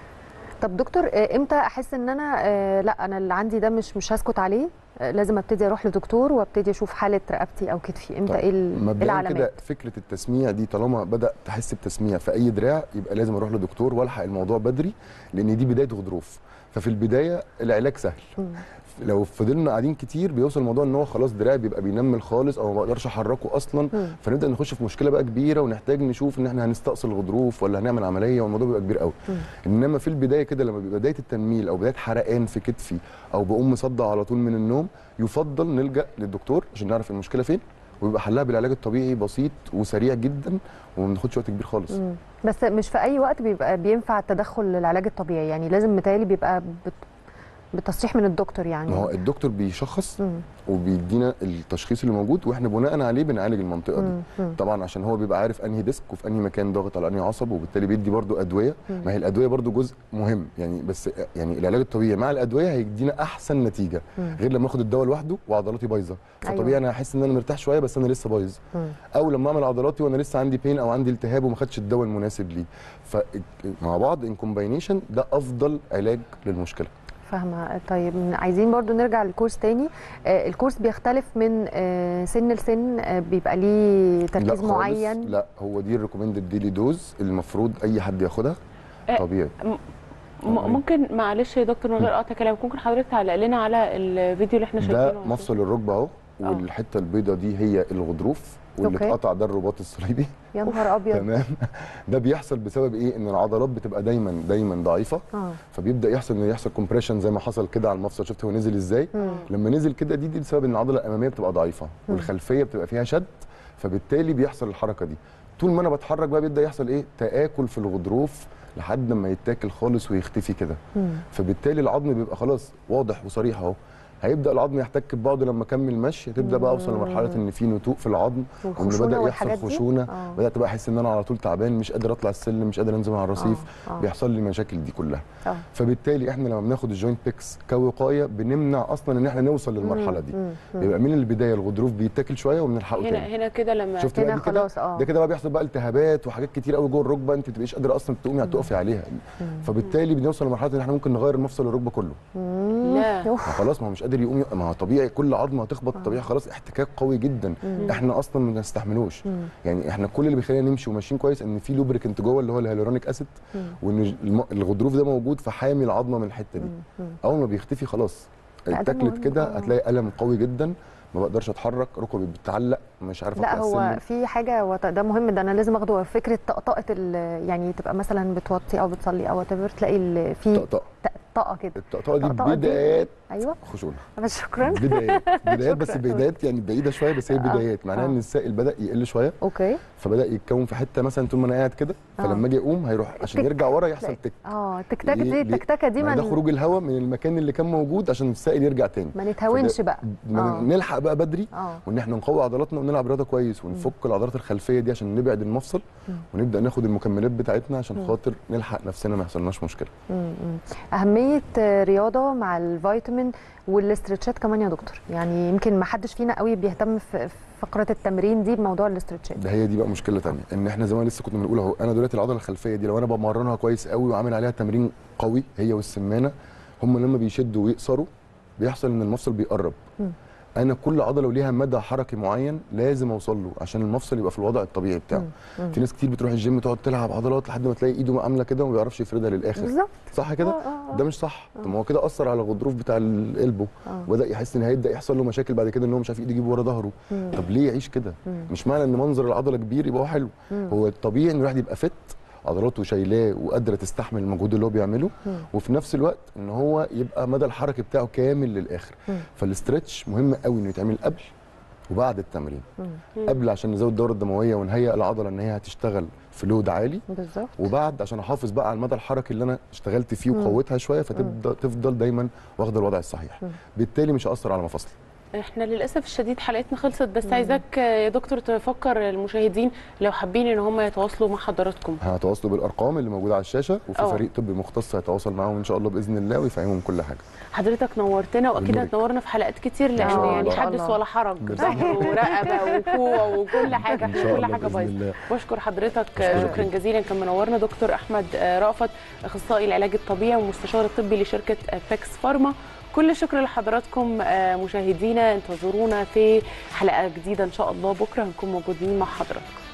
طب دكتور آه، امتى احس ان انا آه، لا انا اللي عندي ده مش مش هسكت عليه آه، لازم ابتدي اروح لدكتور وابتدي اشوف حاله رقبتي او كتفي امتى طيب، ايه ال- إيه مبدئيا العلامات كده فكره التسميع دي طالما بدا تحس بتسميع في اي دراع يبقى لازم اروح لدكتور والحق الموضوع بدري لان دي بدايه غضروف ففي البدايه العلاج سهل مم. لو فضلنا قاعدين كتير بيوصل الموضوع ان هو خلاص دراعي بيبقى بينمل خالص او ما بقدرش احركه اصلا مم. فنبدا نخش في مشكله بقى كبيره ونحتاج نشوف ان احنا هنستأصل الغضروف ولا هنعمل عمليه والموضوع بيبقى كبير قوي مم. انما في البدايه كده لما بيبقى بدايه التنميل او بدايه حرقان في كتفي او بقوم مصدع على طول من النوم يفضل نلجا للدكتور عشان نعرف المشكله فين ويبقى حلها بالعلاج الطبيعي بسيط وسريع جدا وما بناخدش وقت كبير خالص مم. بس مش في اي وقت بيبقى بينفع التدخل للعلاج الطبيعي يعني لازم متهيألي بيبقى بت- بتصريح من الدكتور يعني ما هو الدكتور بيشخص مم. وبيدينا التشخيص اللي موجود واحنا بناء عليه بنعالج المنطقه مم. دي مم. طبعا عشان هو بيبقى عارف انهي ديسك وفي انهي مكان ضاغط على انهي عصب وبالتالي بيدي برضو ادويه مم. ما هي الادويه برضو جزء مهم يعني بس يعني العلاج الطبيعي مع الادويه هيدينا احسن نتيجه مم. غير لما اخد الدواء لوحده وعضلاتي بايظه أيوة. فطبيعي انا هحس ان انا مرتاح شويه بس انا لسه بايظ مم. او لما اعمل عضلاتي وانا لسه عندي بين او عندي التهاب وما خدتش الدواء المناسب ليه فمع بعض ان كومباينيشن ده افضل علاج للمشكله فاهمه طيب عايزين برضو نرجع للكورس تاني آه، الكورس بيختلف من آه، سن لسن آه، بيبقى ليه لا تركيز خالص، معين لا هو دي الريكومندد ديلي دوز المفروض اي حد ياخدها آه، طبيعي م- ممكن معلش يا دكتور من غير قطع كلامك ممكن حضرتك تعلق لنا على الفيديو اللي احنا ده شايفينه مفصل الركبه اهو والحته البيضه دي هي الغضروف واللي أوكي. اتقطع ده الرباط الصليبي يا نهار ابيض تمام ده بيحصل بسبب ايه ان العضلات بتبقى دايما دايما ضعيفه اه فبيبدا يحصل ان يحصل كومبريشن زي ما حصل كده على المفصل شفت هو نزل ازاي مم. لما نزل كده دي دي بسبب ان العضله الاماميه بتبقى ضعيفه مم. والخلفيه بتبقى فيها شد فبالتالي بيحصل الحركه دي طول ما انا بتحرك بقى بيبدا يحصل ايه تاكل في الغضروف لحد ما يتاكل خالص ويختفي كده مم. فبالتالي العظم بيبقى خلاص واضح وصريح اهو هيبدا العظم يحتك ببعضه لما اكمل مشي هتبدا بقى اوصل لمرحله ان في نتوء في العظم وان والخشونة بدا والحاجات يحصل دي؟ خشونه آه. بدات بقى احس ان انا على طول تعبان مش قادر اطلع السلم مش قادر انزل على الرصيف آه، آه. بيحصل لي المشاكل دي كلها اه فبالتالي احنا لما بناخد الجوينت بيكس كوقايه بنمنع اصلا ان احنا نوصل للمرحله دي مم. مم. يبقى من البدايه الغضروف بيتاكل شويه وبنلحقه هنا تاني هنا كده لما شفت هنا بقى دي كده خلاص، آه. ده كده بقى بيحصل بقى التهابات وحاجات كتير قوي جوه الركبه انت ما بتبقيش قادره اصلا تقومي تقفي عليها فبالتالي بنوصل لمرحله ان احنا ممكن نغير مفصل الركبه كله لا ما خلاص ما هو مش قادر يقوم ما هو طبيعي كل عظمه هتخبط طبيعي خلاص احتكاك قوي جدا احنا اصلا ما بنستحملوش يعني احنا كل اللي بيخلينا نمشي وماشيين كويس ان في لوبريكنت جوه اللي هو الهيالورونيك اسيد وان الم- الغضروف ده موجود فحامي العظمه من الحته دي اول ما بيختفي خلاص لا، ده اتاكلت مهم، كده آه. هتلاقي الم قوي جدا ما بقدرش اتحرك ركبي بتتعلق مش عارف لا اطلع هو السلم في حاجه وط- ده مهم ده انا لازم اخده فكره طقطقه ال- يعني تبقى مثلا بتوطي او بتصلي او whatever تلاقي ال- في طقطقه طقطقه كده الطقطقه دي الطقطقة دي- بدايات ايوه خشونه بس شكرا بدايات بدايات بس شكراً. بدايات يعني بعيده شويه بس هي آه. بدايات معناها آه. ان السائل بدا يقل شويه اوكي فبدا يتكون في حته مثلا طول ما انا قاعد كده آه. فلما اجي اقوم هيروح عشان تك- يرجع ورا يحصل تلاقي- تك اه التكتكه ليه- دي ليه؟ التكتكه دي ما ما ده ن- خروج الهواء من المكان اللي كان موجود عشان السائل يرجع تاني ما نتهاونش فده- بقى ما آه. نلحق بقى بدري اه وان احنا نقوي عضلاتنا ونلعب رياضه كويس ونفك العضلات الخلفيه دي عشان نبعد المفصل ونبدا ناخد المكملات بتاعتنا عشان خاطر نلحق نفسنا ما يحصلناش مشكله مم، مم. اهميه آه، رياضه مع الفيتامين والاسترتشات كمان يا دكتور يعني يمكن ما حدش فينا قوي بيهتم في في فقره التمرين دي بموضوع الاسترتشات ده هي دي بقى مشكله تانية ان احنا زي ما لسه كنا بنقول اهو انا دلوقتي العضله الخلفيه دي لو انا بمرنها كويس قوي وعامل عليها تمرين قوي هي والسمانه هم لما بيشدوا ويقصروا بيحصل ان المفصل بيقرب مم. انا كل عضله وليها مدى حركي معين لازم اوصل له عشان المفصل يبقى في الوضع الطبيعي بتاعه مم. في ناس كتير بتروح الجيم تقعد تلعب عضلات لحد ما تلاقي ايده عامله كده وما بيعرفش يفردها للاخر بالظبط صح كده آه، آه، آه. ده مش صح طب ما هو كده اثر على الغضروف بتاع القلبه آه. وبدا يحس ان هيبدا يحصل له مشاكل بعد كده ان هو مش عارف ايده يجيب ورا ظهره مم. طب ليه يعيش كده مم. مش معنى ان منظر العضله كبير يبقى هو حلو مم. هو الطبيعي ان الواحد يبقى فت عضلاته شايلاه وقادره تستحمل المجهود اللي هو بيعمله وفي نفس الوقت ان هو يبقى مدى الحركه بتاعه كامل للاخر فالاسترتش مهم قوي انه يتعمل قبل وبعد التمرين قبل عشان نزود الدوره الدمويه ونهيئ العضله ان هي هتشتغل في لود عالي بالظبط وبعد عشان احافظ بقى على المدى الحركي اللي انا اشتغلت فيه وقوتها شويه فتبدا تفضل دايما واخده الوضع الصحيح بالتالي مش هاثر على مفاصلي احنا للاسف الشديد حلقتنا خلصت بس عايزاك يا دكتور تفكر المشاهدين لو حابين ان هم يتواصلوا مع حضراتكم هتواصلوا بالارقام اللي موجوده على الشاشه وفي أوه. فريق طبي مختص هيتواصل معاهم ان شاء الله باذن الله ويفهمهم كل حاجه حضرتك نورتنا واكيد بالنور. هتنورنا في حلقات كتير لان شاء يعني الله. حدث ولا حرج ميرسي. ظهر ورقبه وكوع وكل حاجه إن شاء كل الله حاجه بإذن بايظه الله. بشكر حضرتك أشكرك. شكرا جزيلا كان منورنا دكتور احمد رأفت اخصائي العلاج الطبيعي والمستشار الطبي لشركه بيكس فارما كل الشكر لحضراتكم آه، مشاهدينا انتظرونا في حلقه جديده ان شاء الله بكره هنكون موجودين مع حضراتكم